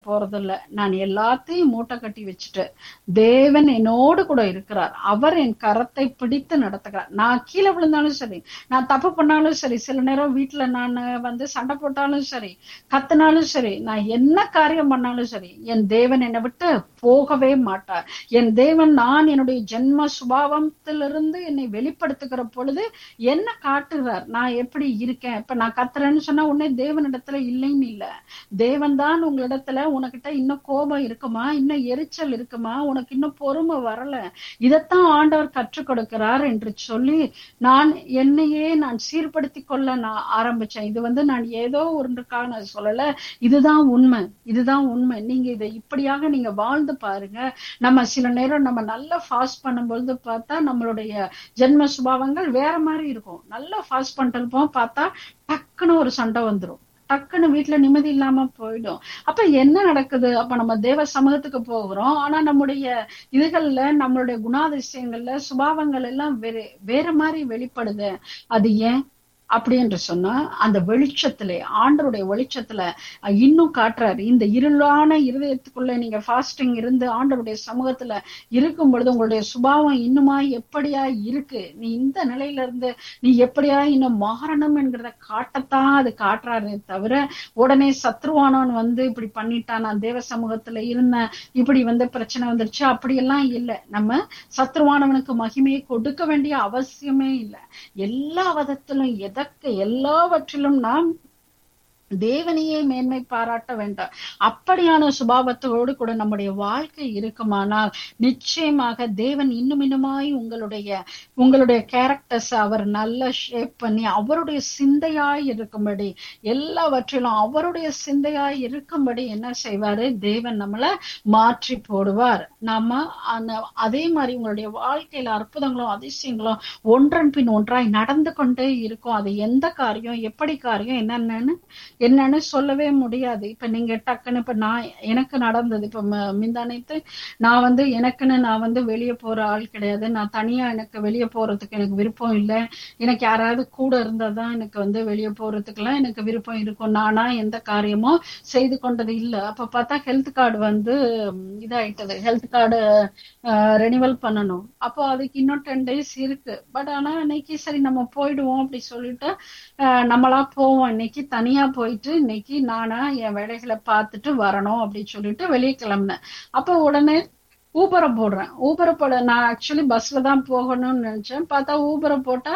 போறதில்ல நான் எல்லாத்தையும் மூட்டை கட்டி வச்சுட்டு தேவன் என்னோடு கூட இருக்கிறார் அவர் என் கரத்தை பிடித்து நடத்துகிறார் நான் கீழே விழுந்தாலும் சரி நான் தப்பு பண்ணாலும் சரி சில நேரம் வீட்டுல நான் வந்து சண்டை போட்டாலும் சரி கத்தினாலும் சரி நான் என்ன காரியம் பண்ணாலும் சரி என் தேவன் என்னை விட்டு போகவே மாட்டார் என் தேவன் நான் என்னுடைய ஜென்ம சுபாவத்திலிருந்து என்னை வெளிப்படுத்துகிற பொழுது என்ன காட்டுகிறார் நான் எப்படி இருக்கேன் இப்ப நான் கத்துறேன்னு சொன்னா உடனே தேவனிடத்துல இல்லைன்னு இல்ல தேவன் தான் உங்களிடத்துல உனக்கிட்ட இன்னும் கோபம் இருக்குமா இன்னும் எரிச்சல் இருக்குமா உனக்கு இன்னும் பொறுமை வரல இதைத்தான் ஆண்டவர் கற்றுக் கொடுக்கிறார் என்று சொல்லி நான் என்னையே நான் சீர்படுத்தி கொள்ள நான் ஆரம்பிச்சேன் இது வந்து நான் ஏதோ ஒன்றுக்காக நான் சொல்லல இதுதான் உண்மை இதுதான் உண்மை நீங்க இதை இப்படியாக நீங்க வாழ்ந்து பாருங்க நம்ம சில நேரம் நம்ம நல்லா ஃபாஸ்ட் பண்ணும்பொழுது பார்த்தா நம்மளுடைய ஜென்ம சுபாவங்கள் வேற மாதிரி இருக்கும் நல்லா ஃபாஸ்ட் பண்ணிட்டு இருப்போம் பார்த்தா டக்குன்னு ஒரு சண்டை வந்துரும் டக்குன்னு வீட்டுல நிம்மதி இல்லாம போயிடும் அப்ப என்ன நடக்குது அப்ப நம்ம தேவ சமூகத்துக்கு போகிறோம் ஆனா நம்முடைய இதுகள்ல நம்மளுடைய குணாதிசயங்கள்ல சுபாவங்கள் எல்லாம் வேற வேற மாதிரி வெளிப்படுது அது ஏன் அப்படி என்று சொன்னா அந்த வெளிச்சத்துல ஆண்டருடைய வெளிச்சத்துல இன்னும் காட்டுறாரு இந்த இருளான இருதயத்துக்குள்ள நீங்க ஃபாஸ்டிங் இருந்து ஆண்டருடைய சமூகத்துல இருக்கும் பொழுது உங்களுடைய சுபாவம் இன்னுமா எப்படியா இருக்கு நீ இந்த நிலையில இருந்து நீ எப்படியா இன்னும் மாறணும் என்கிறத காட்டத்தான் அது காட்டுறாரு தவிர உடனே சத்ருவானவன் வந்து இப்படி பண்ணிட்டான் நான் தேவ சமூகத்துல இருந்தேன் இப்படி வந்து பிரச்சனை வந்துருச்சு அப்படியெல்லாம் இல்லை நம்ம சத்ருவானவனுக்கு மகிமையை கொடுக்க வேண்டிய அவசியமே இல்லை எல்லா விதத்திலும் எதற்கு எல்லாவற்றிலும் நாம் தேவனையே மேன்மை பாராட்ட வேண்டாம் அப்படியான சுபாவத்தோடு கூட நம்முடைய வாழ்க்கை இருக்குமானால் நிச்சயமாக தேவன் இன்னும் இன்னுமாய் உங்களுடைய உங்களுடைய கேரக்டர்ஸ் அவர் நல்ல ஷேப் பண்ணி அவருடைய சிந்தையாய் இருக்கும்படி எல்லாவற்றிலும் அவருடைய சிந்தையாய் இருக்கும்படி என்ன செய்வாரு தேவன் நம்மளை மாற்றி போடுவார் நாம அந்த அதே மாதிரி உங்களுடைய வாழ்க்கையில அற்புதங்களும் அதிசயங்களும் ஒன்றன் பின் ஒன்றாய் நடந்து கொண்டே இருக்கும் அது எந்த காரியம் எப்படி காரியம் என்னென்னு என்னன்னு சொல்லவே முடியாது இப்ப நீங்க டக்குன்னு இப்ப நான் எனக்கு நடந்தது இப்ப மிந்தானைத்து நான் வந்து எனக்குன்னு நான் வந்து வெளியே போற ஆள் கிடையாது நான் தனியா எனக்கு வெளியே போறதுக்கு எனக்கு விருப்பம் இல்லை எனக்கு யாராவது கூட இருந்தாதான் எனக்கு வந்து வெளியே போறதுக்கெல்லாம் எனக்கு விருப்பம் இருக்கும் நானா எந்த காரியமும் செய்து கொண்டது இல்லை அப்ப பார்த்தா ஹெல்த் கார்டு வந்து இதாயிட்டது ஹெல்த் கார்டு ரெனிவல் பண்ணணும் அப்போ அதுக்கு இன்னும் டென் டேஸ் இருக்கு பட் ஆனா இன்னைக்கு சரி நம்ம போயிடுவோம் அப்படி சொல்லிட்டு நம்மளா போவோம் இன்னைக்கு தனியா போயிட்டு இன்னைக்கு நானா என் வேலைகளை பார்த்துட்டு வரணும் அப்படின்னு சொல்லிட்டு வெளியே கிளம்புனேன் அப்போ உடனே ஊபரை போடுறேன் ஊபரை போட நான் ஆக்சுவலி பஸ்ல தான் போகணும்னு நினைச்சேன் பார்த்தா ஊபரை போட்டா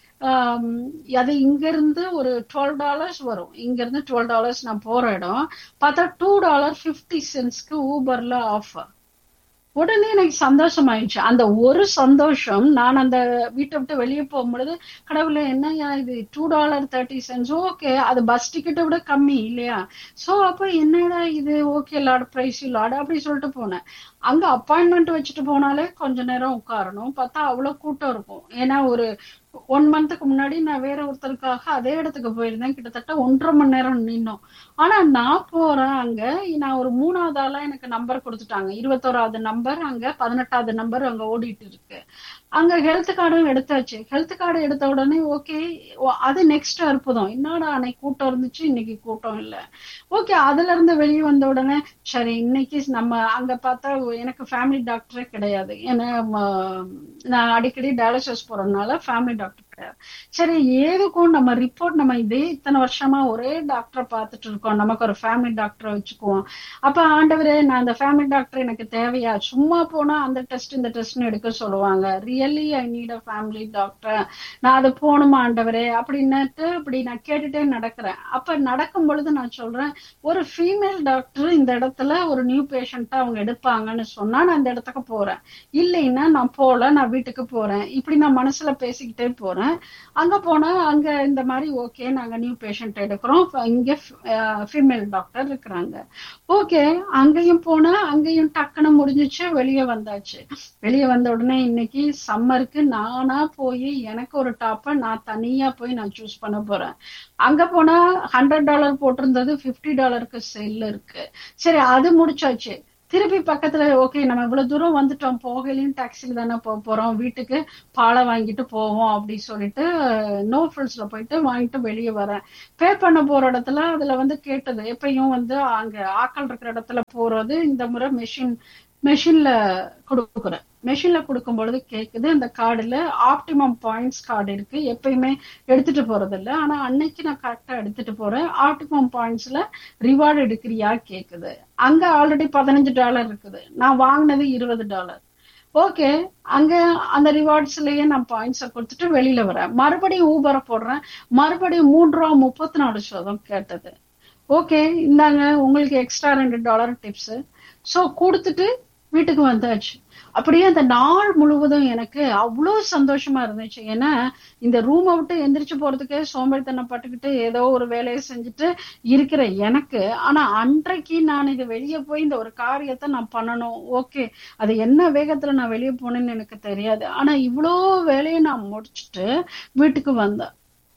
அது இங்க இருந்து ஒரு டுவெல் டாலர்ஸ் வரும் இங்க இருந்து டுவெல் டாலர்ஸ் நான் போற இடம் பார்த்தா டூ டாலர் பிப்டி சென்ட்ஸ்க்கு ஊபர்ல ஆஃபர் உடனே எனக்கு சந்தோஷம் ஆயிடுச்சு அந்த ஒரு சந்தோஷம் நான் அந்த வீட்டை விட்டு வெளியே போகும்பொழுது கடவுள என்னையா இது two dollar thirty cents okay அது பஸ் டிக்கெட்டை விட கம்மி இல்லையா சோ அப்ப என்னடா இது ஓகே லாட் பிரைஸ் லாட் அப்படி சொல்லிட்டு போனேன் அங்க அப்பாயின்மெண்ட் வச்சுட்டு போனாலே கொஞ்ச நேரம் உட்காரணும் பார்த்தா அவ்வளவு கூட்டம் இருக்கும் ஏன்னா ஒரு ஒன் மந்த்துக்கு முன்னாடி நான் வேற ஒருத்தருக்காக அதே இடத்துக்கு போயிருந்தேன் கிட்டத்தட்ட ஒன்றரை மணி நேரம் நின்னோம் ஆனா நான் போறேன் அங்க நான் ஒரு மூணாவது ஆளா எனக்கு நம்பர் கொடுத்துட்டாங்க இருபத்தோராவது நம்பர் அங்க பதினெட்டாவது நம்பர் அங்க ஓடிட்டு இருக்கு அங்க ஹெல்த் கார்டும் எடுத்தாச்சு ஹெல்த் கார்டு எடுத்த உடனே ஓகே அது நெக்ஸ்ட் அற்புதம் என்னடா அன்னைக்கு கூட்டம் இருந்துச்சு இன்னைக்கு கூட்டம் இல்லை ஓகே அதுல இருந்து வெளியே வந்த உடனே சரி இன்னைக்கு நம்ம அங்க பார்த்தா எனக்கு ஃபேமிலி டாக்டரே கிடையாது ஏன்னா நான் அடிக்கடி டயாலிசிஸ் போறதுனால ஃபேமிலி டாக்டர் கிடையாது சரி ஏதுக்கும் நம்ம ரிப்போர்ட் நம்ம இதே இத்தனை வருஷமா ஒரே டாக்டரை பார்த்துட்டு இருக்கோம் நமக்கு ஒரு ஃபேமிலி டாக்டரை வச்சுக்குவோம் அப்ப ஆண்டவரே நான் அந்த ஃபேமிலி டாக்டர் எனக்கு தேவையா சும்மா போனா அந்த டெஸ்ட் இந்த டெஸ்ட்னு எடுக்க சொல்லுவாங்க really I need a family doctor நான் அது போகணுமா ஆண்டவரே அப்படின்னுட்டு இப்படி நான் கேட்டுட்டே நடக்கிறேன் அப்ப நடக்கும் பொழுது நான் சொல்றேன் ஒரு ஃபீமேல் டாக்டர் இந்த இடத்துல ஒரு நியூ பேஷண்டா அவங்க எடுப்பாங்கன்னு சொன்னா நான் அந்த இடத்துக்கு போறேன் இல்லைன்னா நான் போல நான் வீட்டுக்கு போறேன் இப்படி நான் மனசுல பேசிக்கிட்டே போறேன் அங்க போனா அங்க இந்த மாதிரி ஓகே நாங்க நியூ பேஷண்ட் எடுக்கிறோம் இங்க ஃபீமேல் டாக்டர் இருக்கிறாங்க ஓகே அங்கேயும் போனா அங்கேயும் டக்குன்னு முடிஞ்சிச்சு வெளியே வந்தாச்சு வெளியே வந்த உடனே இன்னைக்கு சம்மருக்கு நானா போய் எனக்கு ஒரு டாப்பை நான் தனியா போய் நான் சூஸ் பண்ண போறேன் அங்க போனா ஹண்ட்ரட் டாலர் போட்டிருந்தது பிப்டி டாலருக்கு செல் இருக்கு சரி அது முடிச்சாச்சு திருப்பி பக்கத்துல ஓகே நம்ம இவ்வளவு தூரம் வந்துட்டோம் போகலையும் டாக்ஸில தானே போக போறோம் வீட்டுக்கு பாலை வாங்கிட்டு போவோம் அப்படி சொல்லிட்டு நோ ஃபில்ஸ்ல போயிட்டு வாங்கிட்டு வெளியே வரேன் பே பண்ண போற இடத்துல அதுல வந்து கேட்டது எப்பயும் வந்து அங்க ஆக்கள் இருக்கிற இடத்துல போறது இந்த முறை மெஷின் மெஷின்ல கொடுக்குறேன் மெஷின்ல கொடுக்கும் பொழுது கேக்குது அந்த கார்டுல ஆப்டிமம் பாயிண்ட்ஸ் கார்டு இருக்கு எப்பயுமே எடுத்துட்டு போறது இல்ல ஆனா அன்னைக்கு நான் கரெக்டா எடுத்துட்டு போறேன் ஆப்டிமம் பாயிண்ட்ஸ்ல ரிவார்டு எடுக்கிறியா கேக்குது அங்க ஆல்ரெடி பதினஞ்சு டாலர் இருக்குது நான் வாங்கினது இருபது டாலர் ஓகே அங்க அந்த ரிவார்ட்ஸ்லயே நான் பாயிண்ட்ஸை கொடுத்துட்டு வெளியில வரேன் மறுபடியும் ஊபரை போடுறேன் மறுபடியும் மூன்று ரூபா முப்பத்தி நாலு சதம் கேட்டது ஓகே இந்தாங்க உங்களுக்கு எக்ஸ்ட்ரா ரெண்டு டாலர் டிப்ஸ் ஸோ கொடுத்துட்டு வீட்டுக்கு வந்தாச்சு அப்படியே அந்த நாள் முழுவதும் எனக்கு அவ்வளோ சந்தோஷமா இருந்துச்சு ஏன்னா இந்த ரூமை விட்டு எந்திரிச்சு போறதுக்கே சோம்பேறித்தனம் பட்டுக்கிட்டு ஏதோ ஒரு வேலையை செஞ்சுட்டு இருக்கிற எனக்கு ஆனா அன்றைக்கு நான் இது வெளியே போய் இந்த ஒரு காரியத்தை நான் பண்ணணும் ஓகே அது என்ன வேகத்துல நான் வெளியே போனேன்னு எனக்கு தெரியாது ஆனா இவ்வளோ வேலையை நான் முடிச்சுட்டு வீட்டுக்கு வந்தேன்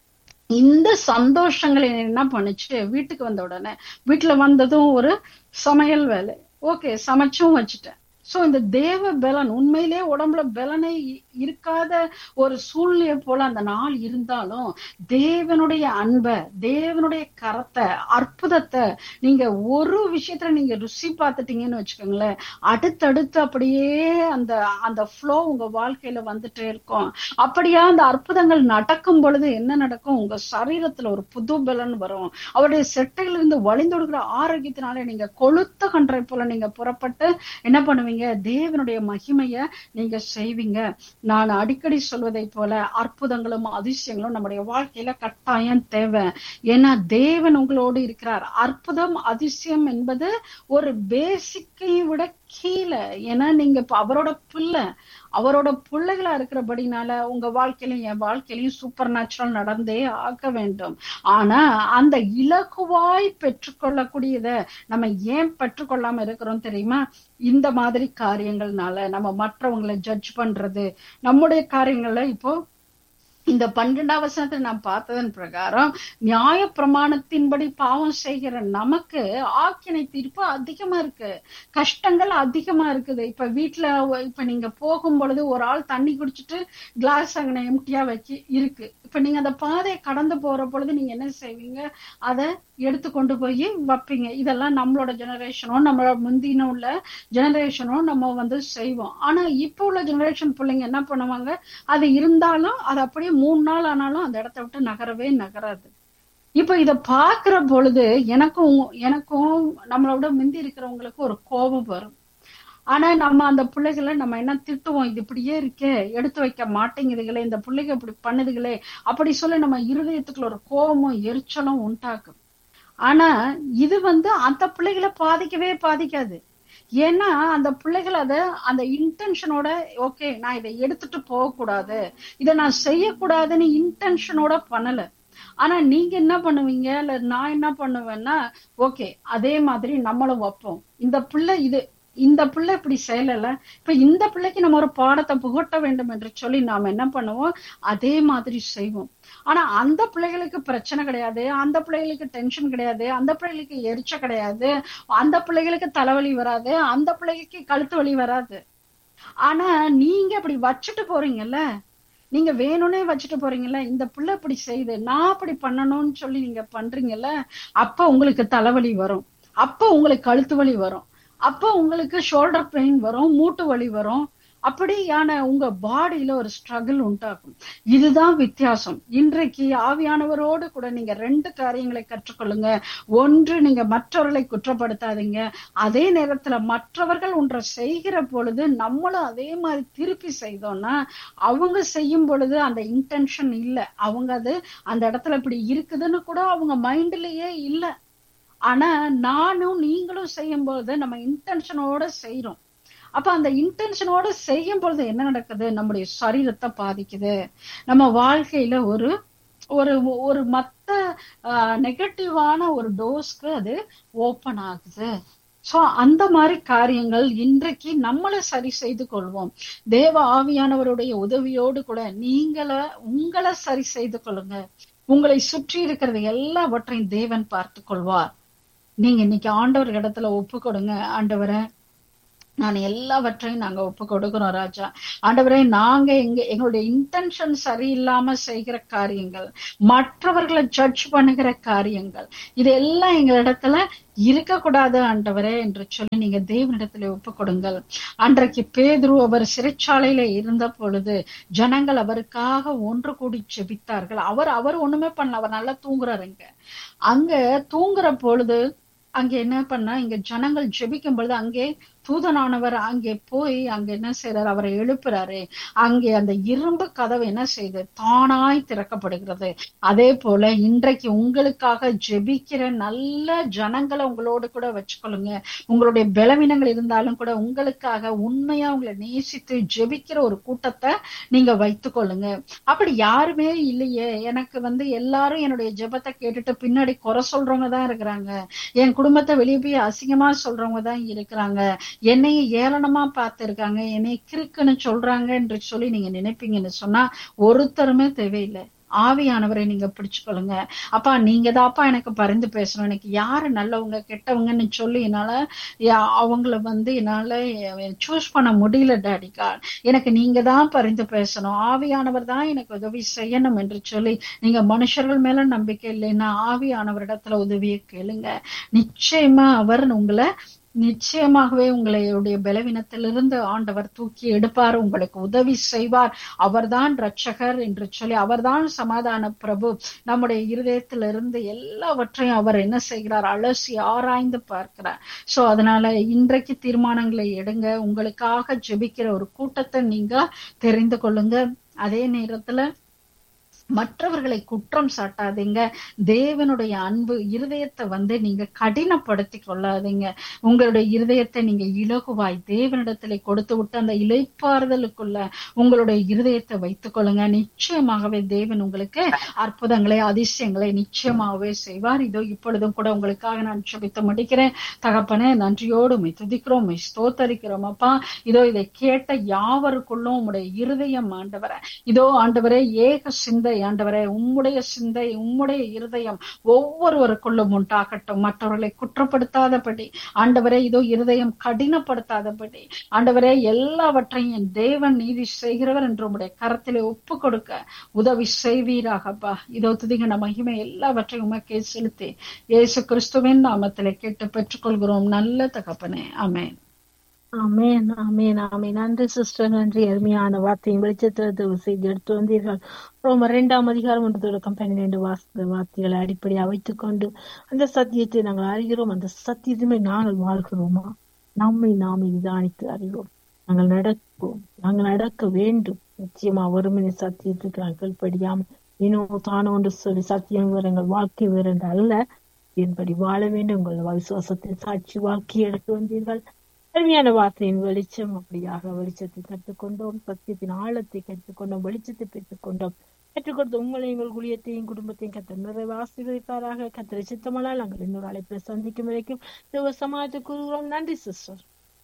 இந்த சந்தோஷங்களை என்ன பண்ணுச்சு வீட்டுக்கு வந்த உடனே வீட்டுல வந்ததும் ஒரு சமையல் வேலை ஓகே சமைச்சும் வச்சுட்டேன் சோ இந்த தேவ பலன் உண்மையிலே உடம்புல பலனை இருக்காத ஒரு சூழ்நிலை போல அந்த நாள் இருந்தாலும் தேவனுடைய அன்பை தேவனுடைய கரத்தை அற்புதத்தை நீங்க ஒரு விஷயத்துல நீங்க ருசி பார்த்துட்டீங்கன்னு வச்சுக்கோங்களேன் அடுத்தடுத்து அப்படியே அந்த அந்த ஃப்ளோ உங்க வாழ்க்கையில வந்துட்டே இருக்கும் அப்படியா அந்த அற்புதங்கள் நடக்கும் பொழுது என்ன நடக்கும் உங்க சரீரத்துல ஒரு புது பலன் வரும் அவருடைய செட்டையிலிருந்து வழிந்தொடுக்கிற ஆரோக்கியத்தினால நீங்க கொளுத்த கன்றை போல நீங்க புறப்பட்டு என்ன பண்ணுவீங்க தேவனுடைய மகிமைய நீங்க செய்வீங்க நான் அடிக்கடி சொல்வதை போல அற்புதங்களும் அதிசயங்களும் நம்முடைய வாழ்க்கையில கட்டாயம் தேவை ஏன்னா தேவன் உங்களோடு இருக்கிறார் அற்புதம் அதிசயம் என்பது ஒரு பேசிக்கை விட கீழே ஏன்னா நீங்க இப்ப அவரோட பிள்ளை அவரோட பிள்ளைகளா இருக்கிறபடினால உங்க வாழ்க்கையிலும் என் வாழ்க்கையிலும் சூப்பர் நேச்சுரல் நடந்தே ஆக்க வேண்டும் ஆனா அந்த இலகுவாய் பெற்றுக்கொள்ளக்கூடியத நம்ம ஏன் பெற்றுக்கொள்ளாம இருக்கிறோம் தெரியுமா இந்த மாதிரி காரியங்கள்னால நம்ம மற்றவங்களை ஜட்ஜ் பண்றது நம்முடைய காரியங்கள்ல இப்போ இந்த பன்னிரெண்டாம் வசனத்தை நாம் பார்த்ததன் பிரகாரம் நியாய பிரமாணத்தின்படி பாவம் செய்கிற நமக்கு ஆக்கினை தீர்ப்பு அதிகமா இருக்கு கஷ்டங்கள் அதிகமா இருக்குது இப்ப வீட்டுல இப்ப நீங்க போகும் பொழுது ஒரு ஆள் தண்ணி குடிச்சிட்டு கிளாஸ் அங்கே எம்டியா வச்சு இருக்கு இப்ப நீங்க அந்த பாதையை கடந்து போற பொழுது நீங்க என்ன செய்வீங்க அதை எடுத்து கொண்டு போய் வைப்பீங்க இதெல்லாம் நம்மளோட ஜெனரேஷனும் நம்மளோட முந்தின உள்ள ஜெனரேஷனும் நம்ம வந்து செய்வோம் ஆனா இப்ப உள்ள ஜெனரேஷன் பிள்ளைங்க என்ன பண்ணுவாங்க அது இருந்தாலும் அது அப்படியே மூணு நாள் ஆனாலும் அந்த இடத்த விட்டு நகரவே நகராது இப்ப இத பாக்குற பொழுது எனக்கும் எனக்கும் நம்மளோட முந்தி இருக்கிறவங்களுக்கு ஒரு கோபம் வரும் ஆனா நம்ம அந்த பிள்ளைகளை நம்ம என்ன திட்டுவோம் இது இப்படியே இருக்கே எடுத்து வைக்க மாட்டேங்குதுகளே இந்த பிள்ளைங்க இப்படி பண்ணுதுகளே அப்படி சொல்லி நம்ம இருதயத்துக்குள்ள ஒரு கோபமும் எரிச்சலும் உண்டாக்கும் ஆனா இது வந்து அந்த பிள்ளைகளை பாதிக்கவே பாதிக்காது ஏன்னா அந்த பிள்ளைகள் அத அந்த இன்டென்ஷனோட ஓகே நான் இதை எடுத்துட்டு போக கூடாது இதை நான் செய்யக்கூடாதுன்னு இன்டென்ஷனோட பண்ணல ஆனா நீங்க என்ன பண்ணுவீங்க இல்ல நான் என்ன பண்ணுவேன்னா ஓகே அதே மாதிரி நம்மளும் வைப்போம் இந்த பிள்ளை இது இந்த பிள்ளை இப்படி செய்யல இப்ப இந்த பிள்ளைக்கு நம்ம ஒரு பாடத்தை புகட்ட வேண்டும் என்று சொல்லி நாம என்ன பண்ணுவோம் அதே மாதிரி செய்வோம் ஆனா அந்த பிள்ளைகளுக்கு பிரச்சனை கிடையாது அந்த பிள்ளைகளுக்கு டென்ஷன் கிடையாது அந்த பிள்ளைகளுக்கு எரிச்ச கிடையாது அந்த பிள்ளைகளுக்கு தலைவலி வராது அந்த பிள்ளைகளுக்கு கழுத்து வலி வராது ஆனா நீங்க அப்படி வச்சுட்டு போறீங்கல்ல நீங்க வேணும்னே வச்சுட்டு போறீங்கல்ல இந்த பிள்ளை இப்படி செய்யுது நான் அப்படி பண்ணணும்னு சொல்லி நீங்க பண்றீங்கல்ல அப்ப உங்களுக்கு தலைவலி வரும் அப்ப உங்களுக்கு கழுத்து வலி வரும் அப்ப உங்களுக்கு ஷோல்டர் பெயின் வரும் மூட்டு வலி வரும் அப்படியான உங்க பாடியில ஒரு ஸ்ட்ரகிள் உண்டாகும் இதுதான் வித்தியாசம் இன்றைக்கு ஆவியானவரோடு கூட நீங்க ரெண்டு காரியங்களை கற்றுக்கொள்ளுங்க ஒன்று நீங்க மற்றவர்களை குற்றப்படுத்தாதீங்க அதே நேரத்துல மற்றவர்கள் ஒன்றை செய்கிற பொழுது நம்மளும் அதே மாதிரி திருப்பி செய்தோம்னா அவங்க செய்யும் பொழுது அந்த இன்டென்ஷன் இல்லை அவங்க அது அந்த இடத்துல இப்படி இருக்குதுன்னு கூட அவங்க மைண்ட்லயே இல்லை ஆனா நானும் நீங்களும் செய்யும் பொழுது நம்ம இன்டென்ஷனோட செய்யறோம் அப்ப அந்த இன்டென்ஷனோட செய்யும் பொழுது என்ன நடக்குது நம்முடைய சரீரத்தை பாதிக்குது நம்ம வாழ்க்கையில ஒரு ஒரு ஒரு மத்த நெகட்டிவான ஒரு டோஸ்க்கு அது ஓபன் ஆகுது சோ அந்த மாதிரி காரியங்கள் இன்றைக்கு நம்மளை சரி செய்து கொள்வோம் தேவ ஆவியானவருடைய உதவியோடு கூட நீங்கள உங்களை சரி செய்து கொள்ளுங்க உங்களை சுற்றி இருக்கிறது எல்லாவற்றையும் தேவன் பார்த்து கொள்வார் நீங்க இன்னைக்கு ஆண்டவர் இடத்துல ஒப்பு கொடுங்க ஆண்டவரை நான் எல்லாவற்றையும் நாங்க ஒப்பு கொடுக்கிறோம் ராஜா ஆண்டவரே நாங்க எங்க எங்களுடைய இன்டென்ஷன் சரியில்லாம செய்கிற காரியங்கள் மற்றவர்களை ஜட்ஜ் பண்ணுகிற காரியங்கள் இதெல்லாம் எங்களிடத்துல இருக்கக்கூடாது ஆண்டவரே என்று சொல்லி நீங்க தேவனிடத்துல ஒப்பு கொடுங்கள் அன்றைக்கு பேதுரு அவர் சிறைச்சாலையில இருந்த பொழுது ஜனங்கள் அவருக்காக ஒன்று கூடி செபித்தார்கள் அவர் அவர் ஒண்ணுமே பண்ணல அவர் நல்லா தூங்குறாருங்க அங்க தூங்குற பொழுது அங்க என்ன பண்ணா இங்க ஜனங்கள் ஜெபிக்கும் பொழுது அங்கே தூதனானவர் அங்கே போய் அங்க என்ன செய்யறாரு அவரை எழுப்புறாரு அங்கே அந்த இரும்பு கதவு என்ன செய்யுது தானாய் திறக்கப்படுகிறது அதே போல இன்றைக்கு உங்களுக்காக ஜெபிக்கிற நல்ல ஜனங்களை உங்களோடு கூட வச்சுக்கொள்ளுங்க உங்களுடைய பலவீனங்கள் இருந்தாலும் கூட உங்களுக்காக உண்மையா உங்களை நேசித்து ஜெபிக்கிற ஒரு கூட்டத்தை நீங்க வைத்துக்கொள்ளுங்க அப்படி யாருமே இல்லையே எனக்கு வந்து எல்லாரும் என்னுடைய ஜெபத்தை கேட்டுட்டு பின்னாடி குறை சொல்றவங்க தான் இருக்கிறாங்க என் குடும்பத்தை வெளியே போய் அசிங்கமா சொல்றவங்க தான் இருக்கிறாங்க என்னைய ஏளனமா பார்த்திருக்காங்க என்னை கிறுக்குன்னு சொல்றாங்க என்று சொல்லி நீங்க நினைப்பீங்கன்னு சொன்னா ஒருத்தருமே தேவையில்லை ஆவியானவரை நீங்க பிடிச்சுக்கொள்ளுங்க அப்பா நீங்க தாப்பா எனக்கு பரிந்து பேசணும் எனக்கு யாரு நல்லவங்க கெட்டவங்கன்னு சொல்லி என்னால யா- அவங்கள வந்து என்னால சூஸ் பண்ண முடியல டாடிக்கா எனக்கு நீங்க தான் பரிந்து பேசணும் ஆவியானவர் தான் எனக்கு உதவி செய்யணும் என்று சொல்லி நீங்க மனுஷர்கள் மேல நம்பிக்கை இல்லைன்னா ஆவியானவரிடத்துல உதவியை கேளுங்க நிச்சயமா அவர் உங்களை நிச்சயமாகவே உங்களுடைய பலவீனத்திலிருந்து ஆண்டவர் தூக்கி எடுப்பார் உங்களுக்கு உதவி செய்வார் அவர்தான் ரட்சகர் என்று சொல்லி அவர்தான் சமாதான பிரபு நம்முடைய இருதயத்திலிருந்து எல்லாவற்றையும் அவர் என்ன செய்கிறார் அலசி ஆராய்ந்து பார்க்கிறார் சோ அதனால இன்றைக்கு தீர்மானங்களை எடுங்க உங்களுக்காக ஜெபிக்கிற ஒரு கூட்டத்தை நீங்க தெரிந்து கொள்ளுங்க அதே நேரத்துல மற்றவர்களை குற்றம் சாட்டாதீங்க தேவனுடைய அன்பு இருதயத்தை வந்து நீங்க கடினப்படுத்தி கொள்ளாதீங்க உங்களுடைய இருதயத்தை நீங்க இலகுவாய் தேவனிடத்துல கொடுத்து விட்டு அந்த இலைப்பாறுதலுக்குள்ள உங்களுடைய இருதயத்தை வைத்துக் கொள்ளுங்க நிச்சயமாகவே தேவன் உங்களுக்கு அற்புதங்களை அதிசயங்களை நிச்சயமாகவே செய்வார் இதோ இப்பொழுதும் கூட உங்களுக்காக நான் சுபித்து முடிக்கிறேன் தகப்பனே நன்றியோடு உம்மை துதிக்கிறோம் உம்மை ஸ்தோத்தரிக்கிறோம் அப்பா இதோ இதை கேட்ட யாவருக்குள்ளும் உம்முடைய இருதயம் ஆண்டவரே இதோ ஆண்டவரே ஏக சிந்தை ஆண்டவரே உம்முடைய சிந்தை உம்முடைய இருதயம் ஒவ்வொருவருக்குள்ளும் உண்டாகட்டும் மற்றவர்களை குற்றப்படுத்தாதபடி ஆண்டவரே இதோ இருதயம் கடினப்படுத்தாதபடி ஆண்டவரே எல்லாவற்றையும் என் தேவன் நீதி செய்கிறவர் என்று உம்முடைய கரத்திலே ஒப்பு கொடுக்க உதவி செய்வீராகப்பா இதோ துதிகன மகிமை எல்லாவற்றையும் உமக்கே செலுத்தி இயேசு கிறிஸ்துவின் நாமத்திலே கேட்டு பெற்றுக்கொள்கிறோம் நல்ல தகப்பனே ஆமென் ஆமென் ஆமென் ஆமென் நன்றி சிஸ்டர் நன்றி அருமையான வார்த்தையும் வெளிச்சத்தில் செய்து எடுத்து வந்தீர்கள் ரோம இரண்டாம் அதிகாரம் ஒன்று தொடக்கம் பன்னிரண்டு வாச வார்த்தைகளை அடிப்படையாக வைத்துக் கொண்டு அந்த சத்தியத்தை நாங்கள் அறிகிறோம் அந்த சத்தியத்துமே நாங்கள் வாழ்கிறோமா நம்மை நாமே நிதானித்து அறிவோம் நாங்கள் நடப்போம் நாங்கள் நடக்க வேண்டும் நிச்சயமா ஒருமனை சத்தியத்துக்கு நாங்கள் கீழ்ப்படியாமல் இன்னும் தானோ என்று சொல்லி சத்தியம் வேறு எங்கள் வாழ்க்கை வேறு என்று அல்ல என்படி வாழ வேண்டும் உங்கள் விசுவாசத்தின் சாட்சி வாழ்க்கையை எடுத்து வந்தீர்கள் அருமையான வார்த்தையின் வெளிச்சம் அப்படியாக வெளிச்சத்தை கற்றுக்கொண்டோம் சத்தியத்தின் ஆழத்தை கற்றுக்கொண்டோம் வெளிச்சத்தை பெற்றுக்கொண்டோம் கற்றுக்கொடுத்த உங்களை எங்கள் குளியத்தையும் குடும்பத்தையும் கத்த நிறைவு ஆசீர்வதிப்பாராக கத்திர சித்தமலால் நாங்கள் இன்னொரு அழைப்பில் சந்திக்கும் வரைக்கும் தேவ சமாஜத்தை கூறுகிறோம் நன்றி சிஸ்டர்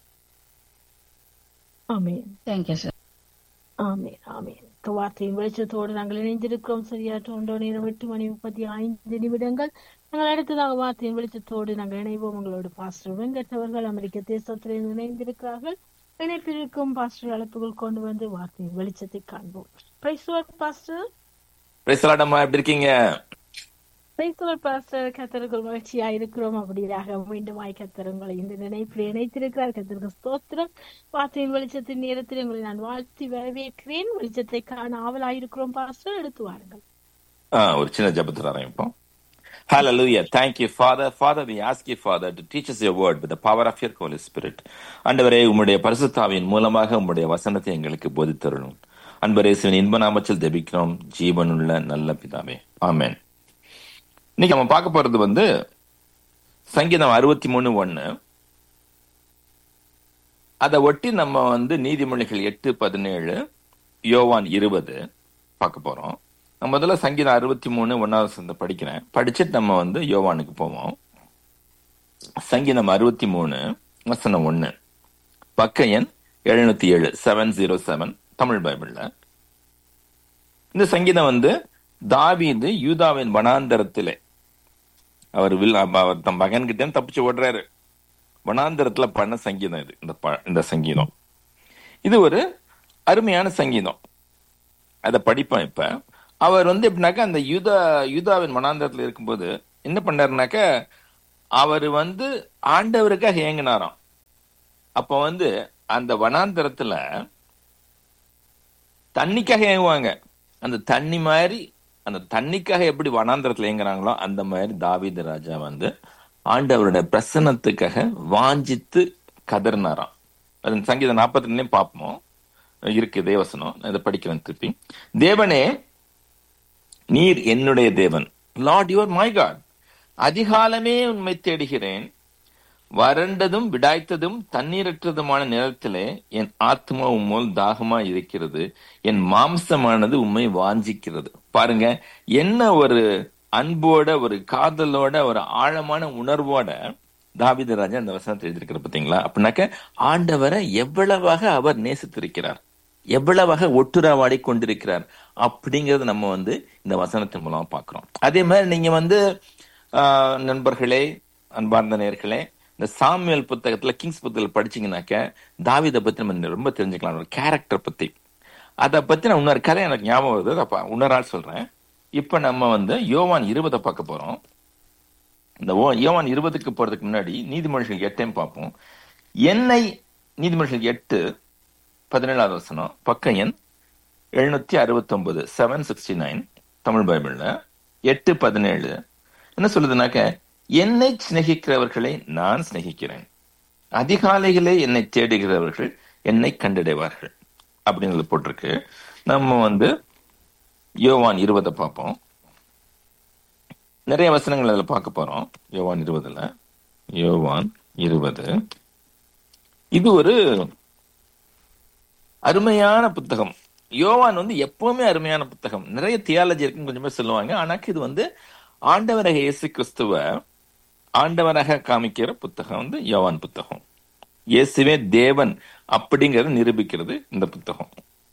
ஆமேன் தேங்க்யூ சார் ஆமேன் ஆமேன் இந்த வார்த்தையின் வெளிச்சத்தோடு நாங்கள் இணைந்திருக்கிறோம் சரியா ஒன்றோ நேரம் எட்டு மணி முப்பத்தி ஐந்து நிமிடங்கள் நாங்கள் அடுத்ததாக வார்த்தையின் வெளிச்சத்தோடு நாங்கள் இணைவோம் உங்களோட பாஸ்டர் வெங்கட் அமெரிக்க தேசத்திலிருந்து இணைந்திருக்கிறார்கள் இணைப்பில் இருக்கும் பாஸ்டர் அழைப்புகள் கொண்டு வந்து வார்த்தையின் வெளிச்சத்தை காண்போம் பிரைஸ் பாஸ்டர் பிரைசலாடம்மா எப்படி இருக்கீங்க பிரைஸ் பாஸ்டர் கத்தர்கள் மகிழ்ச்சியா இருக்கிறோம் அப்படியாக மீண்டும் கத்தர் உங்களை இந்த நினைப்பில் இணைத்திருக்கிறார் கத்தருக்கு ஸ்தோத்திரம் வார்த்தையின் வெளிச்சத்தின் நேரத்தில் உங்களை நான் வாழ்த்தி வரவேற்கிறேன் வெளிச்சத்தை காண ஆவலாயிருக்கிறோம் பாஸ்டர் எடுத்து வாருங்கள் ஆ, ஒரு சின்ன ஜபத்தில் ஆரம்பிப்போம் Hallelujah. Thank you, Father. Father, we ask you, Father, to teach us your word with the power of your Holy Spirit. அண்டவரே உம்முடைய பரிசுத்தாவின் மூலமாக உம்முடைய வசனத்தை எங்களுக்கு போதித்தருளும் அன்பரே சிவன் இன்ப நாமத்தில் ஜெபிக்கிறோம் ஜீவனுள்ள நல்ல பிதாவே ஆமென் இன்னைக்கு நம்ம பார்க்க போறது வந்து சங்கீதம் அறுபத்தி மூணு ஒண்ணு அதை ஒட்டி நம்ம வந்து நீதிமொழிகள் எட்டு பதினேழு யோவான் இருபது பார்க்க போறோம் நான் முதல்ல சங்கீதம் அறுபத்தி மூணு ஒன்னாவது சந்த படிக்கிறேன் படிச்சுட்டு நம்ம வந்து யோவானுக்கு போவோம் சங்கீதம் அறுபத்தி மூணு வசனம் ஒண்ணு பக்க எண் எழுநூத்தி ஏழு செவன் ஜீரோ செவன் தமிழ் பைபிள்ல இந்த சங்கீதம் வந்து தாவீது யூதாவின் வனாந்தரத்திலே அவர் வில் அவர் தம் மகன்கிட்ட தப்பிச்சு ஓடுறாரு வனாந்தரத்துல பண்ண சங்கீதம் இது இந்த ப- இந்த சங்கீதம் இது ஒரு அருமையான சங்கீதம் அதை படிப்பேன் இப்ப அவர் வந்து எப்படின்னாக்கா அந்த யூதா யூதாவின் மனாந்தரத்துல இருக்கும்போது என்ன பண்ணாருனாக்க அவர் வந்து ஆண்டவருக்காக ஏங்கினாராம் அப்ப வந்து அந்த வனாந்தரத்துல தண்ணிக்காக ஏங்குவாங்க அந்த தண்ணி மாதிரி அந்த தண்ணிக்காக எப்படி வனாந்தரத்துல ஏங்குறாங்களோ அந்த மாதிரி தாவீது ராஜா வந்து ஆண்டவருடைய பிரசன்னத்துக்காக வாஞ்சித்து கதறினாராம் அது சங்கீதம் நாற்பத்தி ரெண்டுலயும் பார்ப்போம் இருக்கு தேவசனம் நான் இதை படிக்கிறேன் திருப்பி தேவனே நீர் என்னுடைய தேவன் லார்ட் யுவர் மை காட் அதிகாலமே உண்மை தேடுகிறேன் வறண்டதும் விடாய்த்ததும் தண்ணீரற்றதுமான நிலத்திலே என் ஆத்மா உம்மோல் தாகமா இருக்கிறது என் மாம்சமானது உம்மை வாஞ்சிக்கிறது பாருங்க என்ன ஒரு அன்போட ஒரு காதலோட ஒரு ஆழமான உணர்வோட தாவீது ராஜா இந்த வசனத்தை எழுதியிருக்கிற பாத்தீங்களா அப்படின்னாக்க ஆண்டவரை எவ்வளவாக அவர் நேசித்திருக்கிறார் எவ்வளவாக ஒட்டுராவாடி கொண்டிருக்கிறார் அப்படிங்கறது நம்ம வந்து இந்த வசனத்தின் மூலமா பார்க்கிறோம் அதே மாதிரி நீங்க வந்து ஆஹ், நண்பர்களே அன்பார்ந்த நேர்களே இந்த சாமுவேல் புத்தகத்துல கிங்ஸ் புத்தகத்துல படிச்சீங்கன்னாக்க தாவீதை பத்தி நம்ம ரொம்ப தெரிஞ்சுக்கலாம் ஒரு கேரக்டர் பத்தி அதை பத்தி நான் இன்னொரு கதை எனக்கு ஞாபகம் வருது அப்ப இன்னொரு ஆள் சொல்றேன் இப்ப நம்ம வந்து யோவான் இருபதை பார்க்க போறோம் இந்த ஓ- யோவான் இருபதுக்கு போறதுக்கு முன்னாடி நீதிமொழிகள் எட்டையும் பார்ப்போம் என்னை நீதிமொழிகள் எட்டு பதினேழாவது வசனம் பக்க எண் எழுநூத்தி அறுபத்தி ஒன்பது செவன் சிக்ஸ்டி நைன் தமிழ் பைபிள்ல எட்டு பதினேழு என்ன சொல்லுதுனாக்க என்னை சிநேகிக்கிறவர்களை நான் சிநேகிக்கிறேன் அதிகாலைகளே என்னை தேடுகிறவர்கள் என்னை கண்டடைவார்கள் அப்படிங்கிறது போட்டிருக்கு நம்ம வந்து யோவான் இருபதை பார்ப்போம் நிறைய வசனங்கள் அதுல பார்க்க போறோம் யோவான் இருபதுல யோவான் இருபது இது ஒரு அருமையான புத்தகம் யோவான் வந்து எப்பவுமே அருமையான புத்தகம் நிறைய தியாலஜி இருக்குன்னு கொஞ்சம் பேர் சொல்லுவாங்க ஆனாக்கு இது வந்து ஆண்டவராக இயேசு கிறிஸ்துவ ஆண்டவராக காமிக்கிற புத்தகம் வந்து யோவான் புத்தகம் இயேசுவே தேவன் அப்படிங்கறத நிரூபிக்கிறது இந்த புத்தகம்